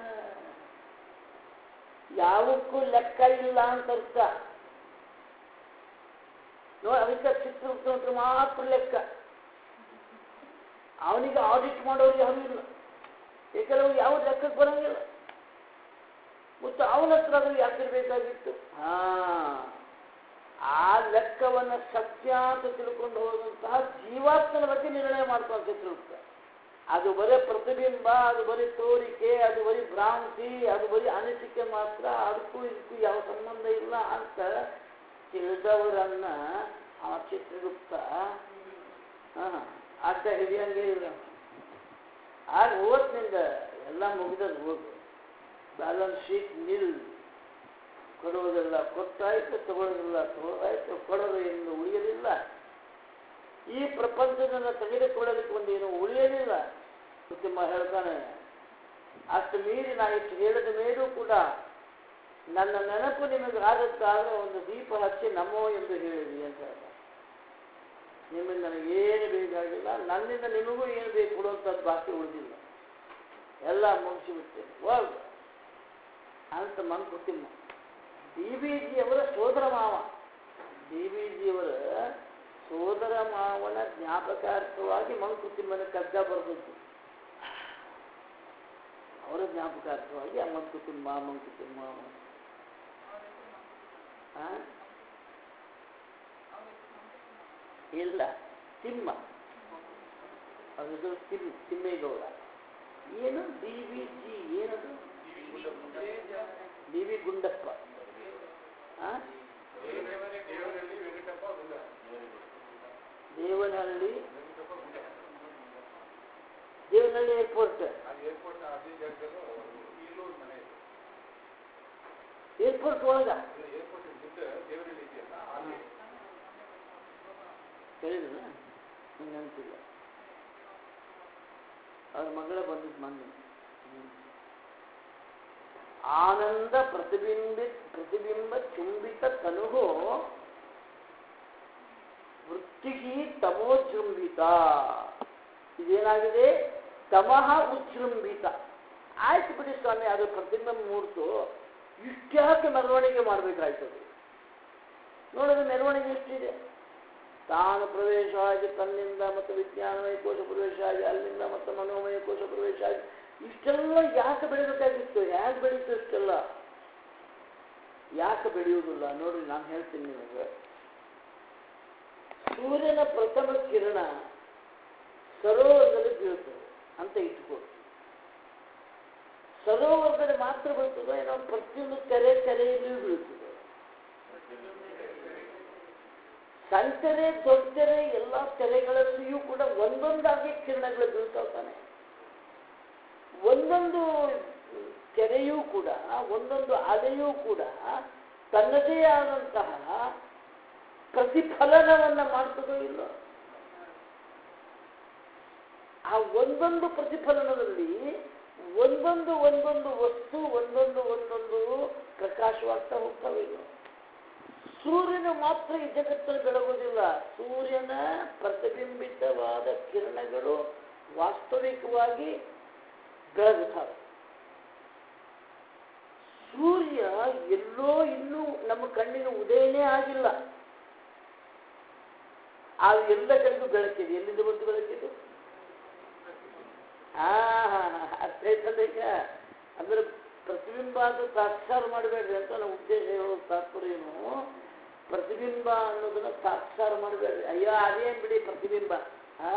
ಯಾವಕ್ಕೂ ಲೆಕ್ಕ ಇಲ್ಲ ಅಂತ ಅರ್ಥ ನೋಡಿ ಅದಕ್ಕೆ ಚಿತ್ರಗುಪ್ತ ಮಾತ್ರ ಲೆಕ್ಕ ಅವನಿಗೆ ಆಡಿಟ್ ಮಾಡೋರಿಗೆ ಹರಿವಿಲ್ಲ ಏಕೆಂದ್ರೆ ಅವ್ರು ಯಾವ ಲೆಕ್ಕಕ್ಕೆ ಬರಂಗಿಲ್ಲ ಮತ್ತು ಅವನ ಹತ್ರ ಅದು ಯಾಕಿರ್ಬೇಕಾಗಿತ್ತು ಹಾ ಆ ಲೆಕ್ಕವನ್ನು ಸತ್ಯ ಅಂತ ತಿಳ್ಕೊಂಡು ಹೋದಂತಹ ಜೀವಾತ್ಮನ ಬಗ್ಗೆ ನಿರ್ಣಯ ಮಾಡ್ಕೊಂಡು ಚಿತ್ರಗುಪ್ತ ಅದು ಬರೀ ಪ್ರತಿಬಿಂಬ ಅದು ಬರೀ ತೋರಿಕೆ ಅದು ಬರೀ ಭ್ರಾಂತಿ ಅದು ಬರೀ ಅನಿಸಿಕೆ ಮಾತ್ರ ಅದಕ್ಕೂ ಇದಕ್ಕೂ ಯಾವ ಸಂಬಂಧ ಇಲ್ಲ ಅಂತ ತಿಳಿದವರನ್ನ ಆ ಚಿತ್ರಗುಪ್ತ ಹಾ ಅಡ್ಡ ಹಿಡಿಯಂಗೆ ಇಲ್ಲ ಆಗ ಓದ್ನಿಂದ ಎಲ್ಲ ಮುಗಿದದ್ದು ಹೋಗು ಬ್ಯಾಲೆನ್ಸ್ ಶೀಟ್ ನಿಲ್ ಕೊಡುವುದಿಲ್ಲ ಕೊಟ್ಟಾಯ್ತು ತಗೊಳ್ಳೋದಿಲ್ಲ ತಗೊಳ್ಳಾಯ್ತು ಕೊಡೋದು ಎಂದು ಉಳಿಯಲಿಲ್ಲ ಈ ಪ್ರಪಂಚದಿಂದ ತೆಗೆದುಕೊಳ್ಳೋದಕ್ಕೆ ಒಂದು ಏನು ಉಳಿಯಲಿಲ್ಲ ಉತ್ತಮ ಹೇಳ್ತಾನೆ ಅಷ್ಟು ಮೀರಿ ನಾ ಇಷ್ಟು ಹೇಳಿದ ಮೇಲೂ ಕೂಡ ನನ್ನ ನೆನಪು ನಿಮಗೆ ಆಗುತ್ತಾದ್ರೆ ಒಂದು ದೀಪ ಹಚ್ಚಿ ನಮೋ ಎಂದು ಹೇಳಿರಿ ಅಂತ ಹೇಳ್ತಾರೆ ನಿಮ್ಮಿಂದ ನನಗೇನು ಬೇಕಾಗಿಲ್ಲ ನನ್ನಿಂದ ನಿಮಗೂ ಏನು ಬೇಕು ಕೊಡುವಂಥದ್ದು ಬಾಕಿ ಉಳಿದಿಲ್ಲ ಎಲ್ಲ ಮುಗಿಸಿಬಿಡ್ತೇನೆ ಹೋಗ್ ಅಂತ ಮಂಕುತಿಮ್ಮ ಡಿ ಬಿ ಜಿಯವರ ಸೋದರ ಮಾವ ಡಿ ಬಿ ಜಿಯವರ ಸೋದರ ಮಾವನ ಜ್ಞಾಪಕಾರ್ಥವಾಗಿ ಮಂಕುತಿಮ್ಮನ ಕಗ್ಗ ಬರೆದದ್ದು ಅವರ ಜ್ಞಾಪಕಾರ್ಥವಾಗಿ ಆ ಮಂಕುತಿಮ್ಮ ಮಂಕುತಿಮ್ಮ ಆ? ಇಲ್ಲ ತಿಮ್ಮ ಅದು ತಿಮ್ ತಿಮ್ಮೇಗೌಡ ಏನು ಡಿ ವಿ ಜಿ ಏನದು ಡಿ ವಿ ಗುಂಡಪ್ಪ ಆ? ದೇವನಹಳ್ಳಿ ದೇವನಹಳ್ಳಿ ಏರ್ಪೋರ್ಟ್ ಏರ್ಪೋರ್ಟ್ ಒಳಗ ಹೇಳಿದ್ರಲ್ಲ ನಂಗೆ ನೆನಪಿಲ್ಲ ಅವ್ರ ಮಗಳ ಬಂದಿದ್ದು ಮೊನ್ನೆ ಹ್ಮ್. ಆನಂದ ಪ್ರತಿಬಿಂಬಿ ಪ್ರತಿಬಿಂಬ ಚುಂಬಿತ ತನುಗೋ ವೃತ್ತಿಗಿ ತಮೋಜೃಂಬಿತ ಇದೇನಾಗಿದೆ ತಮಃ ಉಜೃಂಬಿತ ಆಯ್ತು ಬಿಡಿ ಸ್ವಾಮಿ ಅದು ಪ್ರತಿಬಿಂಬ ಮೂರ್ತು ಇಷ್ಟ್ಯಾಕೆ ಮೆರವಣಿಗೆ ಮಾಡಬೇಕಾಯ್ತದೆ ನೋಡಿದ್ರೆ ಮೆರವಣಿಗೆ ಎಷ್ಟಿದೆ ತಾನು ಪ್ರವೇಶ ಆಗಿ ತನ್ನಿಂದ ಮತ್ತು ವಿಜ್ಞಾನಮಯ ಕೋಶ ಪ್ರವೇಶ ಆಗಿ ಅಲ್ಲಿಂದ ಮತ್ತು ಮನೋಮಯ ಕೋಶ ಪ್ರವೇಶ ಆಗಿ ಇಷ್ಟೆಲ್ಲ ಯಾಕೆ ಬೆಳಿಬೇಕಾಗಿತ್ತು ಯಾಕೆ ಬೆಳೀತು ಇಷ್ಟೆಲ್ಲ ಯಾಕೆ ಬೆಳೆಯುವುದಿಲ್ಲ ನೋಡ್ರಿ ನಾನು ಹೇಳ್ತೀನಿ ನಿಮಗೆ ಸೂರ್ಯನ ಪ್ರಥಮ ಕಿರಣ ಸರೋವರದಲ್ಲಿ ಬೀಳ್ತದೆ ಅಂತ ಇಟ್ಕೋ ಸರೋವರದಲ್ಲಿ ಮಾತ್ರ ಬೀಳ್ತದೆ ಏನೋ ಪ್ರತಿಯೊಂದು ಕೆರೆ ಕೆರೆಯಲ್ಲಿಯೂ ಬೀಳ್ತದೆ ಸಣ್ಣ ತೆರೆ ದೊಡ್ಡ ತೆರೆ ಎಲ್ಲ ತೆರೆಗಳಲ್ಲಿಯೂ ಕೂಡ ಒಂದೊಂದಾಗಿ ಕಿರಣಗಳು ಬೀಳ್ತಾವ್ ತಾನೆ ಒಂದೊಂದು ಕೆರೆಯೂ ಕೂಡ ಒಂದೊಂದು ಅಲೆಯೂ ಕೂಡ ತನ್ನದೇ ಆದಂತಹ ಪ್ರತಿಫಲನವನ್ನ ಮಾಡ್ತದೋ ಇಲ್ಲೋ ಆ ಒಂದೊಂದು ಪ್ರತಿಫಲನದಲ್ಲಿ ಒಂದೊಂದು ಒಂದೊಂದು ವಸ್ತು ಒಂದೊಂದು ಒಂದೊಂದು ಪ್ರಕಾಶವಾಗ್ತಾ ಹೋಗ್ತವೆ ಇಲ್ಲೋ ಸೂರ್ಯನ ಮಾತ್ರ ಈ ಜಗತ್ತಲ್ಲಿ ಬೆಳಗುವುದಿಲ್ಲ ಸೂರ್ಯನ ಪ್ರತಿಬಿಂಬಿತವಾದ ಕಿರಣಗಳು ವಾಸ್ತವಿಕವಾಗಿ ಬೆಳಗುತ್ತವೆ ಸೂರ್ಯ ಎಲ್ಲೋ ಇನ್ನೂ ನಮ್ಮ ಕಣ್ಣಿನ ಉದಯನೇ ಆಗಿಲ್ಲ ಆ ಎಲ್ಲ ಕಡೆಗೂ ಬೆಳಕಿದೆ ಎಲ್ಲಿಂದ ಬಂತು ಬೆಳಕಿದು ಹಾ ಅರ್ಥ ಆಯ್ತಲ್ಲ ಈಗ ಅಂದ್ರೆ ಪ್ರತಿಬಿಂಬ ಅಂತ ಸಾಕ್ಷಾರ ಮಾಡಬೇಡ್ರಿ ಅಂತ ನಮ್ಮ ಉದ್ದೇಶ ಹೇಳೋ ತಾತ್ಪರ್ಯನು ಪ್ರತಿಬಿಂಬ ಅನ್ನೋದನ್ನ ಸಾಕ್ಷಾರ ಮಾಡಬೇಡ್ರಿ ಅಯ್ಯೋ ಅದೇನ್ ಬಿಡಿ ಪ್ರತಿಬಿಂಬ ಆ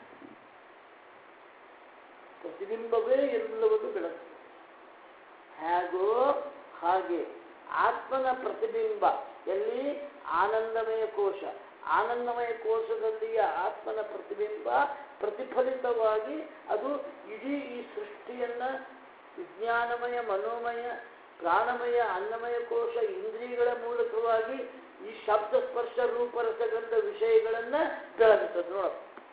ಪ್ರತಿಬಿಂಬವೇ ಎಲ್ಲವನ್ನು ಬೆಳಕು ಹೇಗೋ ಹಾಗೆ ಆತ್ಮನ ಪ್ರತಿಬಿಂಬ ಎಲ್ಲಿ ಆನಂದಮಯ ಕೋಶ ಆನಂದಮಯ ಕೋಶದಲ್ಲಿಯ ಆತ್ಮನ ಪ್ರತಿಬಿಂಬ ಪ್ರತಿಫಲಿತವಾಗಿ ಅದು ಇಡೀ ಈ ಸೃಷ್ಟಿಯನ್ನ ವಿಜ್ಞಾನಮಯ ಮನೋಮಯ ಪ್ರಾಣಮಯ ಅನ್ನಮಯ ಕೋಶ ಇಂದ್ರಿಯಗಳ ಮೂಲಕವಾಗಿ ಈ ಶಬ್ದ ಸ್ಪರ್ಶ ರೂಪರಸಗಂಧ ವಿಷಯಗಳನ್ನ ಬೆಳಗುತ್ತದೆ ನೋಡ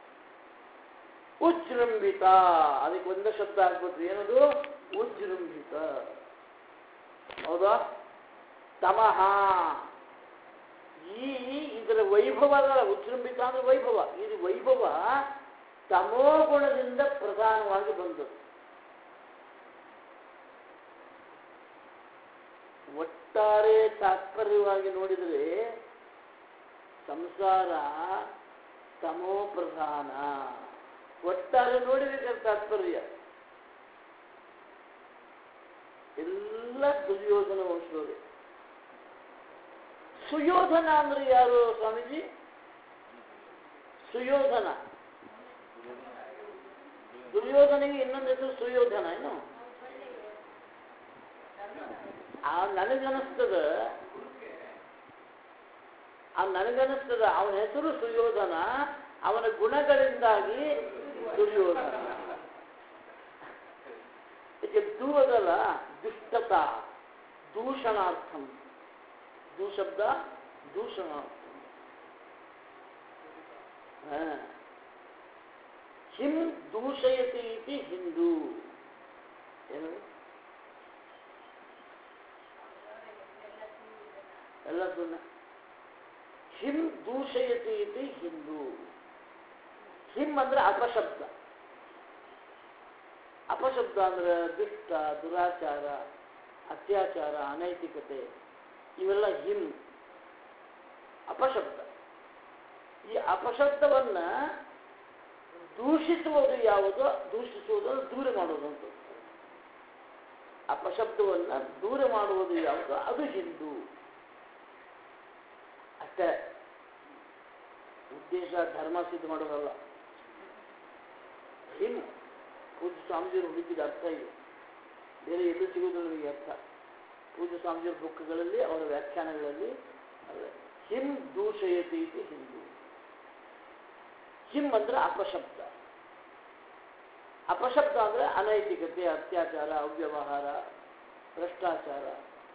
ಉಜ್ಜೃಂಭಿತ ಅದಕ್ಕೆ ಒಂದೇ ಶಬ್ದ ಹಾಕ್ಬಿಟ್ರಿ ಏನದು ಉಜ್ಜೃಂಭಿತ ಹೌದಾ ತಮಃ ಈ ಇದರ ವೈಭವ ಅಲ್ಲ ಉಜ್ಜೃಂಭಿತ ಅಂದ್ರೆ ವೈಭವ ಇದು ವೈಭವ ತಮೋ ಗುಣದಿಂದ ಪ್ರಧಾನವಾಗಿ ಬಂದದ್ದು ಒಟ್ಟಾರೆ ತಾತ್ಪರ್ಯವಾಗಿ ನೋಡಿದರೆ ಸಂಸಾರ ತಮೋ ಪ್ರಧಾನ ಒಟ್ಟಾರೆ ನೋಡಿದ್ರೆ ತಾತ್ಪರ್ಯ ಎಲ್ಲ ದುರ್ಯೋಧನ ವಂಶದವರೇ ಸುಯೋಧನ ಅಂದ್ರೆ ಯಾರು ಸ್ವಾಮೀಜಿ ಸುಯೋಧನ ದುರ್ಯೋಧನಿಗೆ ಇನ್ನೊಂದು ಹೆಸರು ಸುಯೋಧನ ಏನು ಆ ನನಗನಿಸ್ತದ ಆ ನನಗನಿಸ್ತದ ಅವನ ಹೆಸರು ಸುಯೋಧನ ಅವನ ಗುಣಗಳಿಂದಾಗಿ ದುರ್ಯೋಧನ ಇದಕ್ಕೆ ದೂ ಅದಲ್ಲ ದುಷ್ಟತ ದೂಷಣಾರ್ಥಂ ದೂ ಶಬ್ದ ದೂಷಣಾರ್ಥಂ ಹಾ. ಹಿಂ ದೂಷಯತಿ ಇತಿ ಹಿಂದೂ ಏನು ಎಲ್ಲದನ್ನ ಹಿಂ ದೂಷಯತಿ ಇತಿ ಹಿಂದೂ ಹಿಂ ಅಂದ್ರೆ ಅಪಶಬ್ದ ಅಪಶಬ್ದ ಅಂದ್ರೆ ದುಷ್ಟ ದುರಾಚಾರ ಅತ್ಯಾಚಾರ ಅನೈತಿಕತೆ ಇವೆಲ್ಲ ಹಿಮ್ ಅಪಶಬ್ದ ಈ ಅಪಶಬ್ದವನ್ನ ದೂಷಿಸುವುದು ಯಾವುದು ದೂಷಿಸುವುದು ದೂರ ಮಾಡುವುದು ಅಂತ ಅಪಶಬ್ದವನ್ನ ದೂರ ಮಾಡುವುದು ಯಾವುದು ಅದು ಹಿಂದೂ ಅಷ್ಟೇ ಉದ್ದೇಶ ಧರ್ಮ ಸಿದ್ಧ ಮಾಡೋದಲ್ಲ ಹಿಮ್ ಪೂಜ್ಯ ಸ್ವಾಮೀಜಿಯವರು ಹುಡುಕಿದ ಅರ್ಥ ಇದೆ ಬೇರೆ ಎಲ್ಲೂ ಸಿಗುವುದಿಲ್ಲ ನನಗೆ ಅರ್ಥ ಪೂಜ್ಯ ಸ್ವಾಮೀಜಿಯವರ ಬುಕ್ಗಳಲ್ಲಿ ಅವರ ವ್ಯಾಖ್ಯಾನಗಳಲ್ಲಿ ಅದೇ ಹಿಮ್ ದೂಷಯತಿ ಇದು ಹಿಂದೂ ಹಿಮ್ ಅಂದ್ರೆ ಅಪಶಬ್ದ ಅಪಶಬ್ದ ಅಂದ್ರೆ ಅನೈತಿಕತೆ ಅತ್ಯಾಚಾರ ಅವ್ಯವಹಾರ ಭ್ರಷ್ಟಾಚಾರ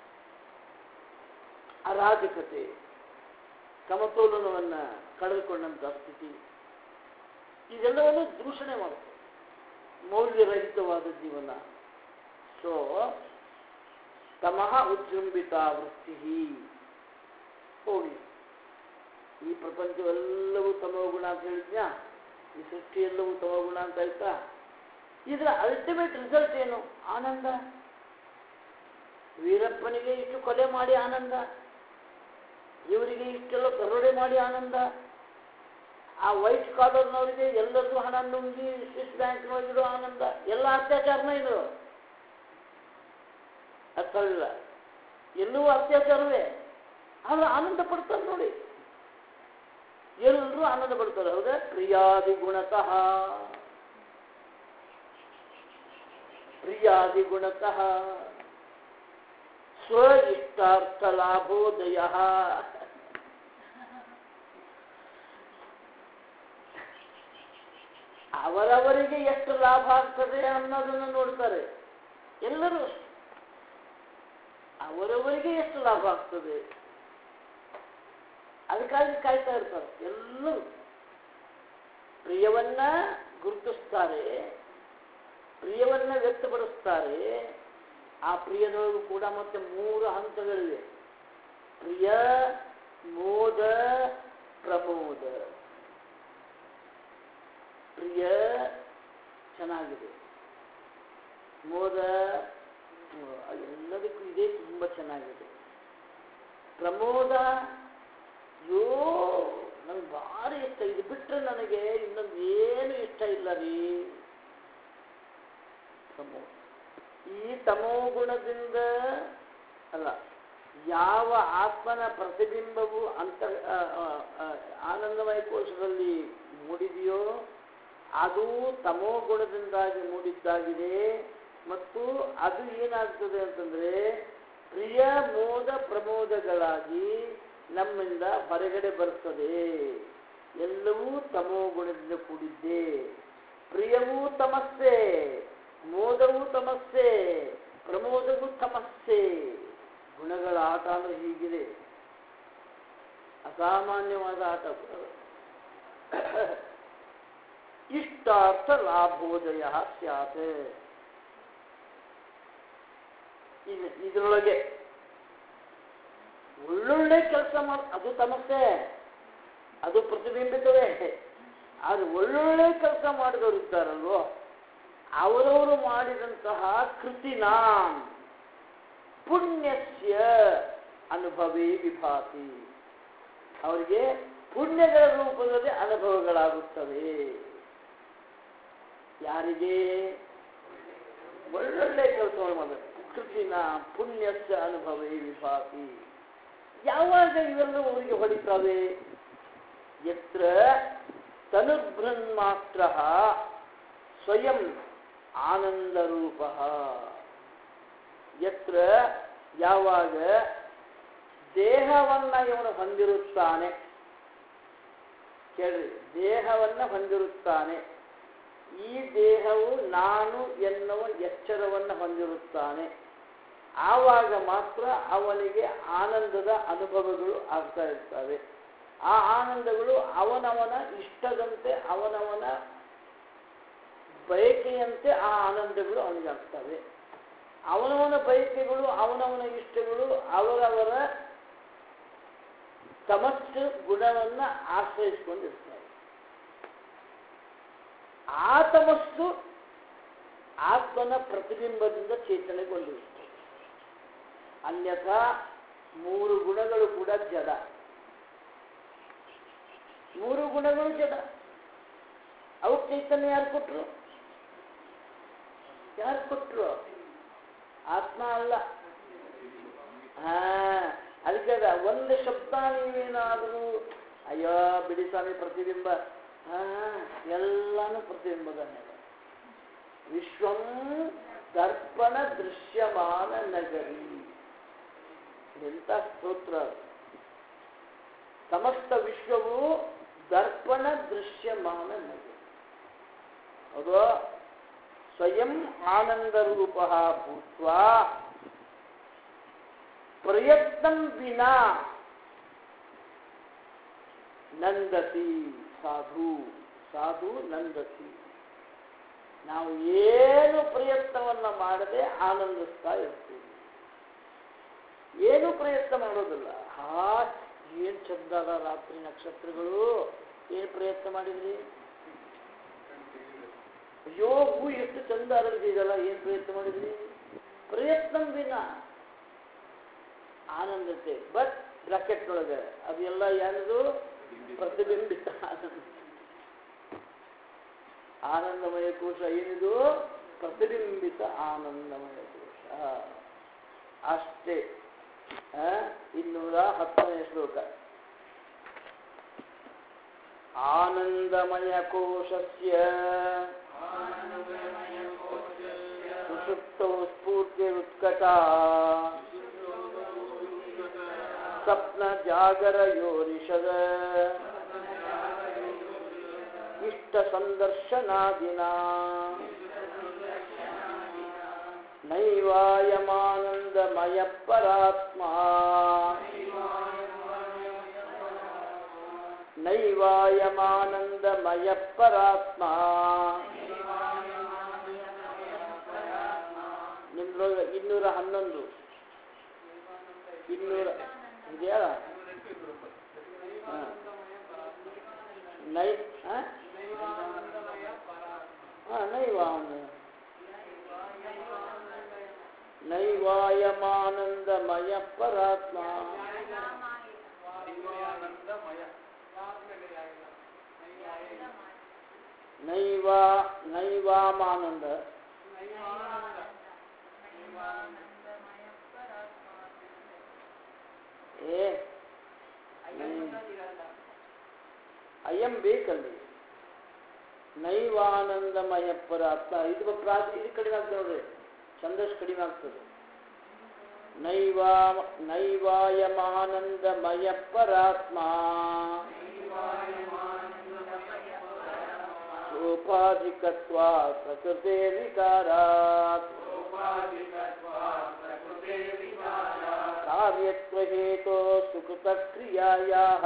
ಅರಾಜಕತೆ ಸಮತೋಲನವನ್ನ ಕಳೆದುಕೊಂಡಂತ ಸ್ಥಿತಿ ಇದೆಲ್ಲವನ್ನು ದೂಷಣೆ ಮಾಡುತ್ತೆ ಮೌಲ್ಯರಹಿತವಾದ ಜೀವನ ಸೊ ತಮಃ ಉಜೃಂಬಿತ ವೃತ್ತಿ ಹೋಗಿ ಈ ಪ್ರಪಂಚವೆಲ್ಲವೂ ತಮೋಗುಣ ಅಂತ ಹೇಳಿದ್ಯಾ ಈ ಸೃಷ್ಟಿಯೆಲ್ಲವೂ ತಮೋಗುಣ ಅಂತ ಆಯ್ತಾ ಇದರ ಅಲ್ಟಿಮೇಟ್ ರಿಸಲ್ಟ್ ಏನು ಆನಂದ ವೀರಪ್ಪನಿಗೆ ಇಷ್ಟು ಕೊಲೆ ಮಾಡಿ ಆನಂದ ಇವರಿಗೆ ಇಷ್ಟೆಲ್ಲ ದರೋಡೆ ಮಾಡಿ ಆನಂದ ಆ ವೈಟ್ ಕಾಲರ್ನವರಿಗೆ ಎಲ್ಲರಿಗೂ ಹಣ ನುಂಗಿ ಸ್ವಿಸ್ ಬ್ಯಾಂಕ್ನೊಳಗಿರೋ ಆನಂದ ಎಲ್ಲ ಅತ್ಯಾಚಾರನೇ ಇದು ಅರ್ಥವಿಲ್ಲ ಎಲ್ಲವೂ ಅತ್ಯಾಚಾರವೇ ಆದ್ರೆ ಆನಂದ ಪಡ್ತಾರೆ ನೋಡಿ ಎಲ್ಲರೂ ಆನಂದ ಪಡ್ತಾರೆ ಹೌದಾ ಪ್ರಿಯಾದಿ ಗುಣತಃ ಪ್ರಿಯಾದಿ ಗುಣತಃ ಸ್ವ ಇಷ್ಟಾರ್ಥ ಲಾಭೋದಯ ಅವರವರಿಗೆ ಎಷ್ಟು ಲಾಭ ಆಗ್ತದೆ ಅನ್ನೋದನ್ನು ನೋಡ್ತಾರೆ ಎಲ್ಲರೂ ಅಷ್ಟೇ. ಅವರವರಿಗೆ ಎಷ್ಟು ಲಾಭ ಆಗ್ತದೆ ಅದಕ್ಕಾಗಿ ಕಾಯ್ತಾ ಇರ್ತಾರೆ ಎಲ್ಲರೂ ಪ್ರಿಯವನ್ನ ಗುರುತಿಸ್ತಾರೆ ಪ್ರಿಯವನ್ನ ವ್ಯಕ್ತಪಡಿಸ್ತಾರೆ ಆ ಪ್ರಿಯದೊಳಗೂ ಕೂಡ ಮತ್ತೆ ಮೂರು ಹಂತಗಳಿವೆ ಪ್ರಿಯ ಮೋದ ಪ್ರಮೋದ ಪ್ರಿಯ ಚೆನ್ನಾಗಿದೆ ಮೋದ ಹ್ಮ್, ಎಲ್ಲದಕ್ಕೂ ಇದೇ ತುಂಬ ಚೆನ್ನಾಗಿದೆ ಪ್ರಮೋದ ಅಯ್ಯೋ ನಂಗೆ ಭಾರಿ ಇಷ್ಟ ಇದು ಬಿಟ್ಟರೆ ನನಗೆ ಇನ್ನೊಂದು ಏನು ಇಷ್ಟ ಇಲ್ಲ ರೀ ಪ್ರಮೋದ ಈ ತಮೋಗುಣದಿಂದ ಅಲ್ಲ ಯಾವ ಆತ್ಮನ ಪ್ರತಿಬಿಂಬವು ಅಂತ ಆ, ಆ, ಆ, ಆನಂದಮಯ ಕೋಶದಲ್ಲಿ ಮೂಡಿದೆಯೋ ಅದು ತಮೋ ಗುಣದಿಂದಾಗಿ ಮೂಡಿದ್ದಾಗಿದೆ ಮತ್ತು ಅದು ಏನಾಗ್ತದೆ ಅಂತಂದ್ರೆ ಪ್ರಿಯ ಮೋದ ಪ್ರಮೋದಗಳಾಗಿ ನಮ್ಮಿಂದ ಹೊರಗಡೆ ಬರ್ತದೆ ಎಲ್ಲವೂ ತಮೋ ಗುಣದಿಂದ ಕೂಡಿದ್ದೆ ಪ್ರಿಯವೂ ತಮಸ್ಸೆ ಮೋದವೂ ತಮಸ್ಸೆ ಪ್ರಮೋದವೂ ತಮಸ್ಸೆ ಗುಣಗಳ ಆಟ ಅಂದ್ರೆ ಹೀಗಿದೆ ಅಸಾಮಾನ್ಯವಾದ ಆಟ ಇಷ್ಟಾರ್ಥ ಲಾಭೋದಯ ಸ್ಯಾತ್ ಇನ್ನು ಇದರೊಳಗೆ ಒಳ್ಳೊಳ್ಳೆ ಕೆಲಸ ಮಾಡ ಅದು ತಮಸ್ಸೆ ಅದು ಪ್ರತಿಬಿಂಬಿತವೇ ಆದ್ರೆ ಒಳ್ಳೊಳ್ಳೆ ಕೆಲಸ ಮಾಡಿದವರು ಇದ್ದಾರಲ್ವೋ ಅವರವರು ಮಾಡಿದಂತಹ ಕೃತಿನ ಪುಣ್ಯಸ್ಯ ಅನುಭವೇ ವಿಭಾತಿ ಅವರಿಗೆ ಪುಣ್ಯಗಳ ರೂಪದಲ್ಲಿ ಅನುಭವಗಳಾಗುತ್ತವೆ ಯಾರಿಗೆ ಒಳ್ಳೊಳ್ಳೆ ಕೆಲಸಗಳು ಮಾಡಬೇಕು ಕೃತಿನ ಪುಣ್ಯಸ್ಯ ಅನುಭವೇ ವಿಭಾತಿ ಯಾವಾಗ ಇವೆಲ್ಲವೂ ಅವರಿಗೆ ಹೊಡಿತಾವೆ ಯತ್ರ ತನುಭೃನ್ಮಾತ್ರ ಸ್ವಯಂ ಆನಂದರೂಪ ಯತ್ರ ಯಾವಾಗ ದೇಹವನ್ನ ಇವನು ಹೊಂದಿರುತ್ತಾನೆ ಕೇಳಿ ದೇಹವನ್ನ ಹೊಂದಿರುತ್ತಾನೆ ಈ ದೇಹವು ನಾನು ಎನ್ನುವ ಎಚ್ಚರವನ್ನು ಹೊಂದಿರುತ್ತಾನೆ ಆವಾಗ ಮಾತ್ರ ಅವನಿಗೆ ಆನಂದದ ಅನುಭವಗಳು ಆಗ್ತಾ ಇರ್ತವೆ ಆ ಆನಂದಗಳು ಅವನವನ ಇಷ್ಟದಂತೆ ಅವನವನ ಬಯಕೆಯಂತೆ ಆ ಆನಂದಗಳು ಅವನಿಗಾಗ್ತವೆ ಅವನವನ ಬಯಕೆಗಳು ಅವನವನ ಇಷ್ಟಗಳು ಅವರವರ ತಮಸ್ಸು ಗುಣವನ್ನ ಆಶ್ರಯಿಸಿಕೊಂಡಿರ್ತಾರೆ ಆ ತಮಸ್ಸು ಆತ್ಮನ ಪ್ರತಿಬಿಂಬದಿಂದ ಚೇತನೆಗೊಂಡಿರುತ್ತೆ ಅನ್ಯಥಾ ಮೂರು ಗುಣಗಳು ಕೂಡ ಜಡ ಮೂರು ಗುಣಗಳು ಜಡ ಅವು ಚೈತನ್ಯ ಯಾರು ಕೊಟ್ರು ಯಾರು ಕೊಟ್ರು ಆತ್ಮ ಅಲ್ಲ ಹಾ ಅದಕ್ಕೆ ಅದ ಒಂದು ಶಬ್ದ ನೀವೇನಾದರೂ ಅಯ್ಯೋ ಬಿಡಿ ಸ್ವಾಮಿ ಪ್ರತಿಬಿಂಬ ಹಾ ಎಲ್ಲಾನು ಪ್ರತಿಬಿಂಬದನ್ನೇ ವಿಶ್ವಂ ದರ್ಪಣ ದೃಶ್ಯಮಾನ ನಗರಿ ಎಂಥ ಸ್ತೋತ್ರ ಅದು. ಸಮಸ್ತ ವಿಶ್ವವು ದರ್ಪಣ ದೃಶ್ಯಮಾನ ನಗರಿ ಹೌದು ಸ್ವಯಂ ಆನಂದರೂಪ ಭೂತ್ವ ಪ್ರಯತ್ನಂ ವಿನಾ ನಂದತಿ ಸಾಧು ಸಾಧು ನಂದತಿ ನಾವು ಏನು ಪ್ರಯತ್ನವನ್ನ ಮಾಡದೆ ಆನಂದಿಸ್ತಾ ಇರ್ತೀವಿ ಏನು ಪ್ರಯತ್ನ ಮಾಡೋದಿಲ್ಲ ಹಾ ಏನ್ ಚಂದ ಅದ ರಾತ್ರಿ ನಕ್ಷತ್ರಗಳು ಏನ್ ಪ್ರಯತ್ನ ಮಾಡಿದ್ರಿ ಅಯ್ಯೋ ಹೂ ಎಷ್ಟು ಚಂದ ಅರಳಿದೆಯಲ್ಲ ಏನ್ ಪ್ರಯತ್ನ ಮಾಡಿದ್ರಿ ಪ್ರಯತ್ನ ವಿನ ಆನಂದತೆ ಬಟ್ ಬ್ರಾಕೆಟ್ ಒಳಗೆ ಅದೆಲ್ಲ ಯಾರದು ಪ್ರತಿಬಿಂಬಿತ ಆನಂದ ಆನಂದಮಯ ಕೋಶ ಏನಿದು ಪ್ರತಿಬಿಂಬಿತ ಆನಂದಮಯ ಕೋಶ ಅಷ್ಟೇ ಆ, ಇನ್ನೂರ ಹತ್ತನೇ ಶ್ಲೋಕ ಆನಂದಮಯ ಕೋಶಸ್ಯ ಸುಷುಪ್ತೌ ಸ್ಫೂರ್ತಿರುತ್ಕಟಾ ಸ್ವಪ್ನ ಜಾಗರಯೋರಿಷದ ಇಷ್ಟ ಸಂದರ್ಶನಾದಿನ ನೈವಾಯಮಾನಂದಮಯ ಪರಾತ್ಮ ನೈವಾಯಮಾನಂದಮಯ ಪರಾತ್ಮ ನಿಮ್ದ್ರೊಳಗೆ ಇನ್ನೂರ ಹನ್ನೊಂದು ಇನ್ನೂರ ಇದೆಯಾ ಹಾ. ನೈ ಹಾ? ಹಾ, ನೈವಾನ ನೈವಾಯಮಾನಂದಮಯ ಪರಾತ್ಮ ನೈವಾ ನೈವಾಮಾನಂದ ಏ ಅಯಂ ಬೇಕಲ್ಲಿ ನೈವಾನಂದಮಯ ಪರಾತ್ಮ ಇದು ಪ್ರಾಸ ಇದು ಕಡಿಮೆ ಆಗ್ತದೆ ನೋಡ್ರಿ ಛಂದಸ್ ಕಡಿಮೆ ಆಗ್ತದೆ ನೈವಾ ನೈವಾಯಮಾನಂದಮಯ ಪರಾತ್ಮ ಸೋಪಾಧಿಕತ್ವಾ ಪ್ರಕೃತೆ ವಿಕಾರಾತ್ ಕಾರ್ಯತ್ವಹೇತೋ ಸುಕೃತ ಕ್ರಿಯಾಯಾಹ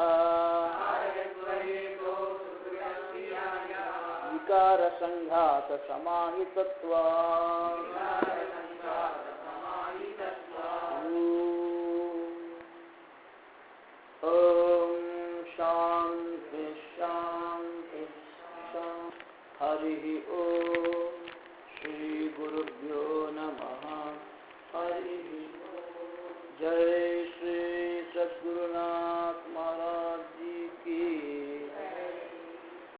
ವಿಕಾರ ಸಂಘಾತ ಸಮಾಹಿತತ್ವ ಓಂ ಶಾಂತಿ ಶಾಂತಿ ಶಾಂತಿ ಹರಿ ಓಂ ಶ್ರೀ ಗುರುಭ್ಯೋ ನಮಃ ಹರಿ ಓಂ ಜೈ ಶ್ರೀ